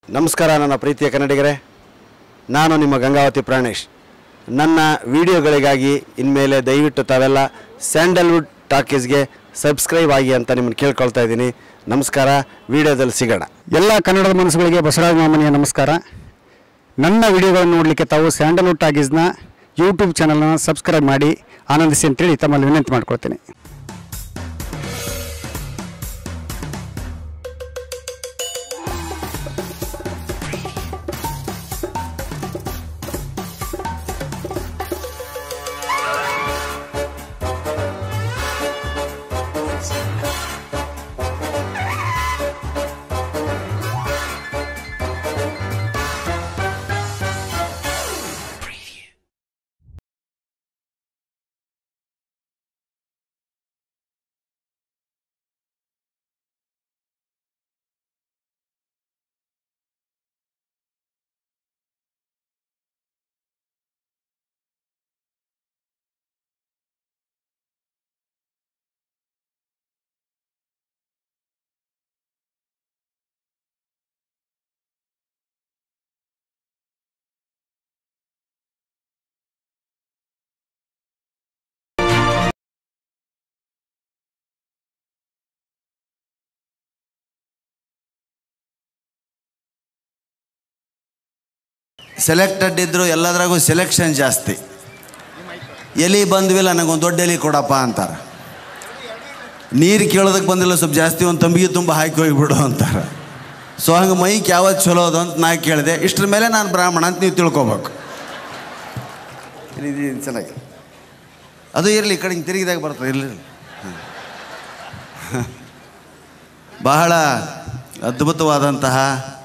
ನಮಸ್ಕಾರ ನನ್ನ ಪ್ರೀತಿಯ ಕನ್ನಡಿಗರೇ ನಾನು ನಿಮ್ಮ ಗಂಗಾವತಿ ಪ್ರಾಣೇಶ್ ನನ್ನ ವಿಡಿಯೋಗಳಿಗಾಗಿ ಇನ್ಮೇಲೆ ದಯವಿಟ್ಟು ತಾವೆಲ್ಲ ಸ್ಯಾಂಡಲ್ವುಡ್ ಟಾಕೀಸ್ಗೆ ಸಬ್ಸ್ಕ್ರೈಬ್ ಆಗಿ ಅಂತ ನಿಮ್ಮನ್ನು ಕೇಳ್ಕೊಳ್ತಾ ಇದ್ದೀನಿ ನಮಸ್ಕಾರ ವಿಡಿಯೋದಲ್ಲಿ ಸಿಗೋಣ ಎಲ್ಲ ಕನ್ನಡದ ಮನಸ್ಸುಗಳಿಗೆ ಬಸವರಾಜ ಮಾಮನಿಯ ನಮಸ್ಕಾರ ನನ್ನ ವಿಡಿಯೋಗಳನ್ನು ನೋಡಲಿಕ್ಕೆ ತಾವು ಸ್ಯಾಂಡಲ್ವುಡ್ ಟಾಗೀಸ್ನ ಯೂಟ್ಯೂಬ್ ಚಾನಲ್ನ ಸಬ್ಸ್ಕ್ರೈಬ್ ಮಾಡಿ ಆನಂದಿಸಿ ಅಂತೇಳಿ ತಮ್ಮಲ್ಲಿ ವಿನಂತಿ ಮಾಡ್ಕೊಳ್ತೀನಿ ಸೆಲೆಕ್ಟೆಡ್ ಇದ್ದರು ಎಲ್ಲದ್ರಾಗೂ ಸೆಲೆಕ್ಷನ್ ಜಾಸ್ತಿ ಎಲಿ ಬಂದ್ವಿಲ್ಲ ನನಗೊಂದು ದೊಡ್ಡ ಎಲಿ ಕೊಡಪ್ಪ ಅಂತಾರೆ ನೀರು ಕೇಳೋದಕ್ಕೆ ಬಂದಿಲ್ಲ ಸ್ವಲ್ಪ ಜಾಸ್ತಿ ಒಂದು ತಂಬಿಗೆ ತುಂಬ ಹಾಕಿ ಹೋಗಿಬಿಡು ಅಂತಾರೆ ಸೊ ಹಂಗೆ ಮೈಕ್ ಯಾವತ್ತು ಚಲೋ ಅದು ಅಂತ ನಾ ಕೇಳಿದೆ ಇಷ್ಟ್ರ ಮೇಲೆ ನಾನು ಬ್ರಾಹ್ಮಣ ಅಂತ ನೀವು ತಿಳ್ಕೊಬೇಕು ಇದು- ಇದು ಇದು ಚೆನ್ನಾಗಿ ಅದು ಇರಲಿ ಈ ಕಡೆ ಹಿಂಗೆ ತಿರುಗಿದಾಗ ಬರ್ತದೆ ಇರಲಿ ಬಹಳ ಅದ್ಭುತವಾದಂತಹ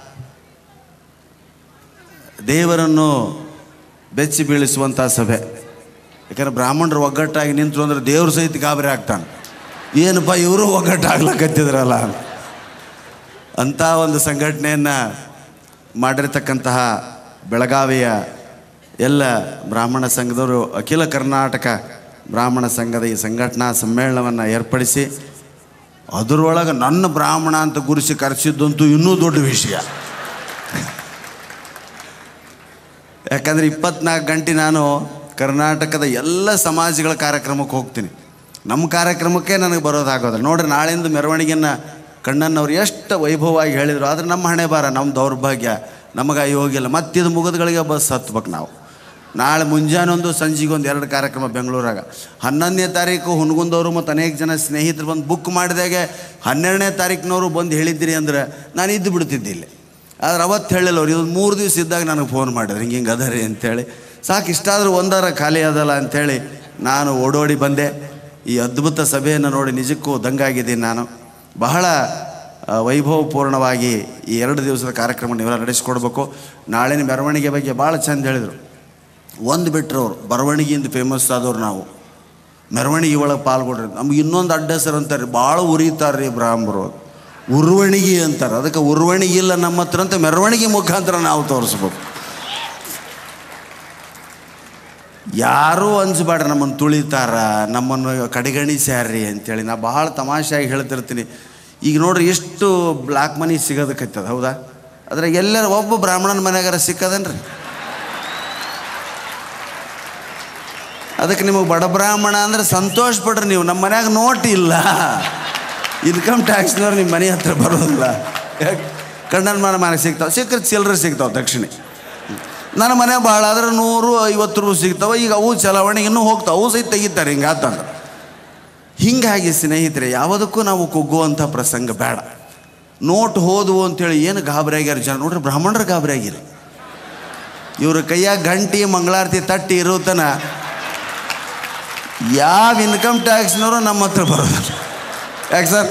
ದೇವರನ್ನು ಬೆಚ್ಚಿ ಬೀಳಿಸುವಂಥ ಸಭೆ ಯಾಕಂದ್ರೆ ಬ್ರಾಹ್ಮಣರು ಒಗ್ಗಟ್ಟಾಗಿ ನಿಂತರು ಅಂದ್ರೆ ದೇವ್ರ ಸಹಿತ ಗಾಬರಿ ಆಗ್ತಾನೆ ಏನಪ್ಪ ಇವರು ಒಗ್ಗಟ್ಟಾಗ್ಲಕತ್ತಿದ್ರಲ್ಲ ಅಂತ. ಅಂಥ ಒಂದು ಸಂಘಟನೆಯನ್ನು ಮಾಡಿರ್ತಕ್ಕಂತಹ ಬೆಳಗಾವಿಯ ಎಲ್ಲ ಬ್ರಾಹ್ಮಣ ಸಂಘದವರು ಅಖಿಲ ಕರ್ನಾಟಕ ಬ್ರಾಹ್ಮಣ ಸಂಘದ ಈ ಸಂಘಟನಾ ಸಮ್ಮೇಳನವನ್ನು ಏರ್ಪಡಿಸಿ ಅದರೊಳಗೆ ನನ್ನ ಬ್ರಾಹ್ಮಣ ಅಂತ ಗುರುಸಿ ಕರೆಸಿದ್ದಂತೂ ಇನ್ನೂ ದೊಡ್ಡ ವಿಷಯ ಯಾಕಂದರೆ ಇಪ್ಪತ್ನಾಲ್ಕು ಗಂಟೆ ನಾನು ಕರ್ನಾಟಕದ ಎಲ್ಲ ಸಮಾಜಗಳ ಕಾರ್ಯಕ್ರಮಕ್ಕೆ ಹೋಗ್ತೀನಿ ನಮ್ಮ ಕಾರ್ಯಕ್ರಮಕ್ಕೆ ನನಗೆ ಬರೋದಾಗೋದಿಲ್ಲ ನೋಡ್ರಿ ನಾಳೆಯಿಂದ ಮೆರವಣಿಗೆಯನ್ನು ಕಣ್ಣನ್ನವ್ರು ಎಷ್ಟು ವೈಭವವಾಗಿ ಹೇಳಿದರು ಆದರೆ ನಮ್ಮ ಹಣೆ ಬಾರ ನಮ್ಮ ದೌರ್ಭಾಗ್ಯ ನಮಗೆ ಯೋಗಿಲ್ಲ ಮತ್ತಿದು ಮುಗಿದ್ಗಳಿಗೆ ಬಸ್ ಹತ್ಬೇಕು ನಾವು ನಾಳೆ ಮುಂಜಾನೆ ಒಂದು ಸಂಜೆಗೆ ಒಂದು ಎರಡು ಕಾರ್ಯಕ್ರಮ ಬೆಂಗಳೂರಾಗ ಹನ್ನೊಂದನೇ ತಾರೀಕು ಹುನಗುಂದವರು ಮತ್ತು ಅನೇಕ ಜನ ಸ್ನೇಹಿತರು ಬಂದು ಬುಕ್ ಮಾಡಿದಾಗೆ ಹನ್ನೆರಡನೇ ತಾರೀಕಿನವರು ಬಂದು ಹೇಳಿದ್ದೀರಿ ಅಂದ್ರೆ ನಾನು ಇದ್ದು ಬಿಡ್ತಿದ್ದೆ ಇಲ್ಲಿ ಆದ್ರೆ ಅವತ್ತು ಹೇಳಿಲ್ಲ ಅವ್ರು ಇದೊಂದು ಮೂರು ದಿವಸ ಇದ್ದಾಗ ನನಗೆ ಫೋನ್ ಮಾಡಿದ್ರು ಹಿಂಗೆ ಹಿಂಗೆ ಅದರಿ ಅಂತೇಳಿ ಸಾಕು ಇಷ್ಟಾದರೂ ಒಂದರ ಖಾಲಿ ಅದಲ್ಲ ಅಂಥೇಳಿ ನಾನು ಓಡೋಡಿ ಬಂದೆ ಈ ಅದ್ಭುತ ಸಭೆಯನ್ನು ನೋಡಿ ನಿಜಕ್ಕೂ ದಂಗಾಗಿದ್ದೀನಿ ನಾನು ಬಹಳ ಆ, ವೈಭವಪೂರ್ಣವಾಗಿ ಈ ಎರಡು ದಿವಸದ ಕಾರ್ಯಕ್ರಮ ನೀವೆಲ್ಲ ನಡೆಸ್ಕೊಡ್ಬೇಕು ನಾಳಿನ ಮೆರವಣಿಗೆ ಬಗ್ಗೆ ಭಾಳ ಚಂದ ಹೇಳಿದರು ಒಂದು ಬಿಟ್ಟರು ಅವರು ಬರವಣಿಗೆಯಿಂದ ಫೇಮಸ್ ಆದವ್ರು ನಾವು ಮೆರವಣಿಗೆ ಒಳಗೆ ಪಾಲ್ಗೊಳ್ರಿ ನಮ್ಗೆ ಇನ್ನೊಂದು ಅಡ್ಡ ಹೆಸರು ಅಂತಾರೆ ಭಾಳ ಉರಿತಾರೆ ರೀ ಬ್ರಾಹ್ಮರು ಉರ್ವಣಿಗೆ ಅಂತಾರೆ ಅದಕ್ಕೆ ಉರ್ವಣಿಗೆ ಇಲ್ಲ ನಮ್ಮ ಹತ್ರ ಅಂತ ಮೆರವಣಿಗೆ ಮುಖಾಂತರ ನಾವು ತೋರಿಸ್ಬೇಕು ಯಾರೂ ಅನ್ಸ್ಬೇಡ್ರಿ ನಮ್ಮನ್ನು ತುಳಿತಾರ ನಮ್ಮನ್ನು ಕಡೆಗಣಿಸ್ಯಾರ್ರಿ ಅಂತೇಳಿ ನಾ ಭಾಳ ತಮಾಷೆಯಾಗಿ ಹೇಳ್ತಿರ್ತೀನಿ ಈಗ ನೋಡ್ರಿ ಎಷ್ಟು ಬ್ಲ್ಯಾಕ್ ಮನಿ ಸಿಗೋದಕ್ಕೈತದ ಹೌದಾ ಅದ್ರ ಎಲ್ಲರ ಒಬ್ಬ ಬ್ರಾಹ್ಮಣನ ಮನೆಯಾಗಾರ ಸಿಕ್ಕದನ್ರಿ ಅದಕ್ಕೆ ನಿಮಗೆ ಬಡ ಬ್ರಾಹ್ಮಣ ಅಂದ್ರೆ ಸಂತೋಷ ಪಡ್ರಿ ನೀವು ನಮ್ಮ ಮನ್ಯಾಗ ನೋಟ್ ಇಲ್ಲ ಇನ್ಕಮ್ ಟ್ಯಾಕ್ಸ್ನವ್ರು ನಿಮ್ಮ ಮನೆ ಹತ್ರ ಬರೋದಿಲ್ಲ ಯಾಕೆ ಕಣ್ಣನ ಮನೆ ಮನೆಗೆ ಸಿಗ್ತಾವೆ ಸಿಕ್ಕರೆ ಚಿಲ್ಲರೆ ಸಿಗ್ತಾವೆ ದಕ್ಷಿಣೆ ನನ್ನ ಮನೆ ಭಾಳ ಆದ್ರೆ ನೂರು ಐವತ್ತು ರೂಪಾಯಿ ಸಿಗ್ತಾವೆ ಈಗ ಅವು ಚಲಾವಣೆಗೆ ಇನ್ನೂ ಹೋಗ್ತಾವೆ ಅವು ಸಹಿತ ತೆಗಿತಾರೆ ಹಿಂಗೆ ಆತಂದ್ರೆ ಹೀಗಾಗಿ ಸ್ನೇಹಿತರೆ ಯಾವುದಕ್ಕೂ ನಾವು ಕುಗ್ಗುವಂಥ ಪ್ರಸಂಗ ಬೇಡ ನೋಟ್ ಹೋದವು ಅಂತೇಳಿ ಏನು ಗಾಬರಿ ಆಗ್ಯಾರ ಜನ ನೋಡ್ರಿ ಬ್ರಾಹ್ಮಣರು ಗಾಬರಿ ಆಗಿರಿ ಇವ್ರ ಕೈಯಾಗ ಗಂಟಿ ಮಂಗಳಾರತಿ ತಟ್ಟಿ ಇರೋತನ ಯಾವ ಇನ್ಕಮ್ ಟ್ಯಾಕ್ಸ್ನವರು ನಮ್ಮ ಹತ್ರ ಬರೋದಿಲ್ಲ ಯಾಕೆ ಸರ್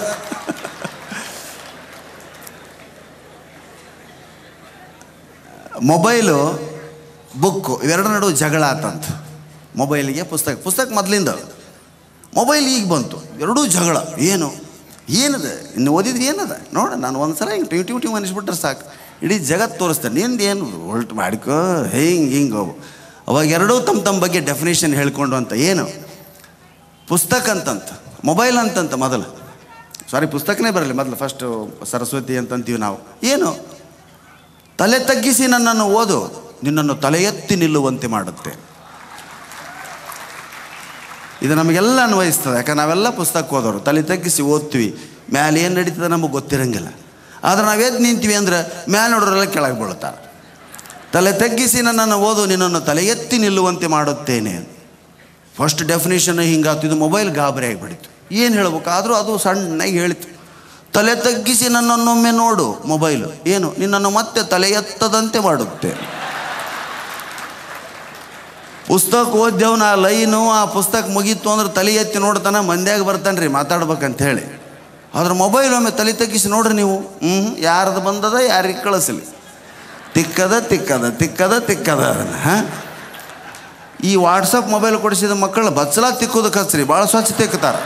ಮೊಬೈಲು ಬುಕ್ಕು ಇವೆರಡರ ನಡುವೆ ಜಗಳ ಆತಂತ ಮೊಬೈಲಿಗೆ ಪುಸ್ತಕ ಪುಸ್ತಕ ಮೊದಲಿಂದ ಮೊಬೈಲ್ ಈಗ ಬಂತು ಎರಡೂ ಜಗಳ ಏನು ಏನದ ಇನ್ನು ಓದಿದ್ರೆ ಏನದ ನೋಡ ನಾನು ಒಂದು ಸಲ ಹಿಂಗೆ ಟ್ಯೂ ಟ್ಯೂ ಟ್ಯೂ ಅನಿಸ್ಬಿಟ್ರೆ ಸಾಕು ಇಡೀ ಜಗತ್ತು ತೋರಿಸ್ತಾರೆ ನಿಂದು ಏನು ಉಲ್ಟ್ ಮಾಡ್ಕೋ ಹಿಂಗೆ ಹಿಂಗೆ ಅವು ಅವಾಗ ಎರಡೂ ತಮ್ಮ ತಮ್ಮ ಬಗ್ಗೆ ಡೆಫಿನೇಷನ್ ಹೇಳ್ಕೊಂಡು ಅಂತ ಏನು ಪುಸ್ತಕ ಅಂತಂತ ಮೊಬೈಲ್ ಅಂತಂತ ಮೊದಲು ಸಾರಿ ಪುಸ್ತಕನೇ ಬರಲಿ ಮೊದಲು ಫಸ್ಟು ಸರಸ್ವತಿ ಅಂತಂತೀವಿ ನಾವು ಏನು ತಲೆ ತಗ್ಗಿಸಿ ನನ್ನನ್ನು ಓದು ನಿನ್ನನ್ನು ತಲೆ ಎತ್ತಿ ನಿಲ್ಲುವಂತೆ ಮಾಡುತ್ತೆ ಇದು ನಮಗೆಲ್ಲ ಅನ್ವಯಿಸ್ತದೆ ಯಾಕಂದ್ರೆ ನಾವೆಲ್ಲ ಪುಸ್ತಕ ಓದೋರು ತಲೆ ತಗ್ಗಿಸಿ ಓದ್ತೀವಿ ಮ್ಯಾಲೆ ಏನು ನಡೀತದೆ ನಮಗೆ ಗೊತ್ತಿರಂಗಿಲ್ಲ ಆದ್ರೆ ನಾವು ಎದ್ದು ನಿಂತೀವಿ ಅಂದ್ರೆ ಮ್ಯಾಲೆ ನೋಡೋರೆಲ್ಲ ಕೆಳಗೆ ಬೀಳ್ತಾರೆ ತಲೆ ತಗ್ಗಿಸಿ ನನ್ನನ್ನು ಓದು ನಿನ್ನನ್ನು ತಲೆ ಎತ್ತಿ ನಿಲ್ಲುವಂತೆ ಮಾಡುತ್ತೇನೆ ಫಸ್ಟ್ ಡೆಫಿನೇಷನ್ ಹಿಂಗಾತು ಇದು ಮೊಬೈಲ್ ಗಾಬರಿ ಆಗಿಬಿಡಿತು ಏನು ಹೇಳ್ಬೇಕು ಆದರೂ ಅದು ಸಣ್ಣಗೆ ಹೇಳಿತು ತಲೆ ತಗ್ಗಿಸಿ ನನ್ನನ್ನೊಮ್ಮೆ ನೋಡು ಮೊಬೈಲು ಏನು ನಿನ್ನನ್ನು ಮತ್ತೆ ತಲೆ ಎತ್ತದಂತೆ ಮಾಡುತ್ತೆ ಪುಸ್ತಕ ಓದ್ಯವ್ನ ಆ ಲೈನು ಆ ಪುಸ್ತಕ ಮುಗೀತು ಅಂದ್ರೆ ತಲೆ ಎತ್ತಿ ನೋಡ್ತಾನೆ ಮಂದ್ಯಾಗ ಬರ್ತಾನೆ ರೀ ಮಾತಾಡ್ಬೇಕಂತ ಹೇಳಿ ಆದ್ರೆ ಮೊಬೈಲ್ ಒಮ್ಮೆ ತಲೆ ತಗ್ಗಿಸಿ ನೋಡ್ರಿ ನೀವು ಹ್ಞೂ ಯಾರ್ದು ಬಂದದ ಯಾರಿಗೆ ಕಳಿಸಲಿ ತಿಕ್ಕದ ತಿಕ್ಕದ ತಿಕ್ಕದ ತಿಕ್ಕದ ಅದನ್ನು ಹಾಂ ಈ ವಾಟ್ಸಪ್ ಮೊಬೈಲ್ ಕೊಡಿಸಿದ ಮಕ್ಕಳು ಬಚ್ಚಲ ತಿಕ್ಕೋದಕ್ಕೆ ಹಚ್ಚ್ರಿ ಭಾಳ ಸ್ವಚ್ಛ ತಿಕ್ತಾರೆ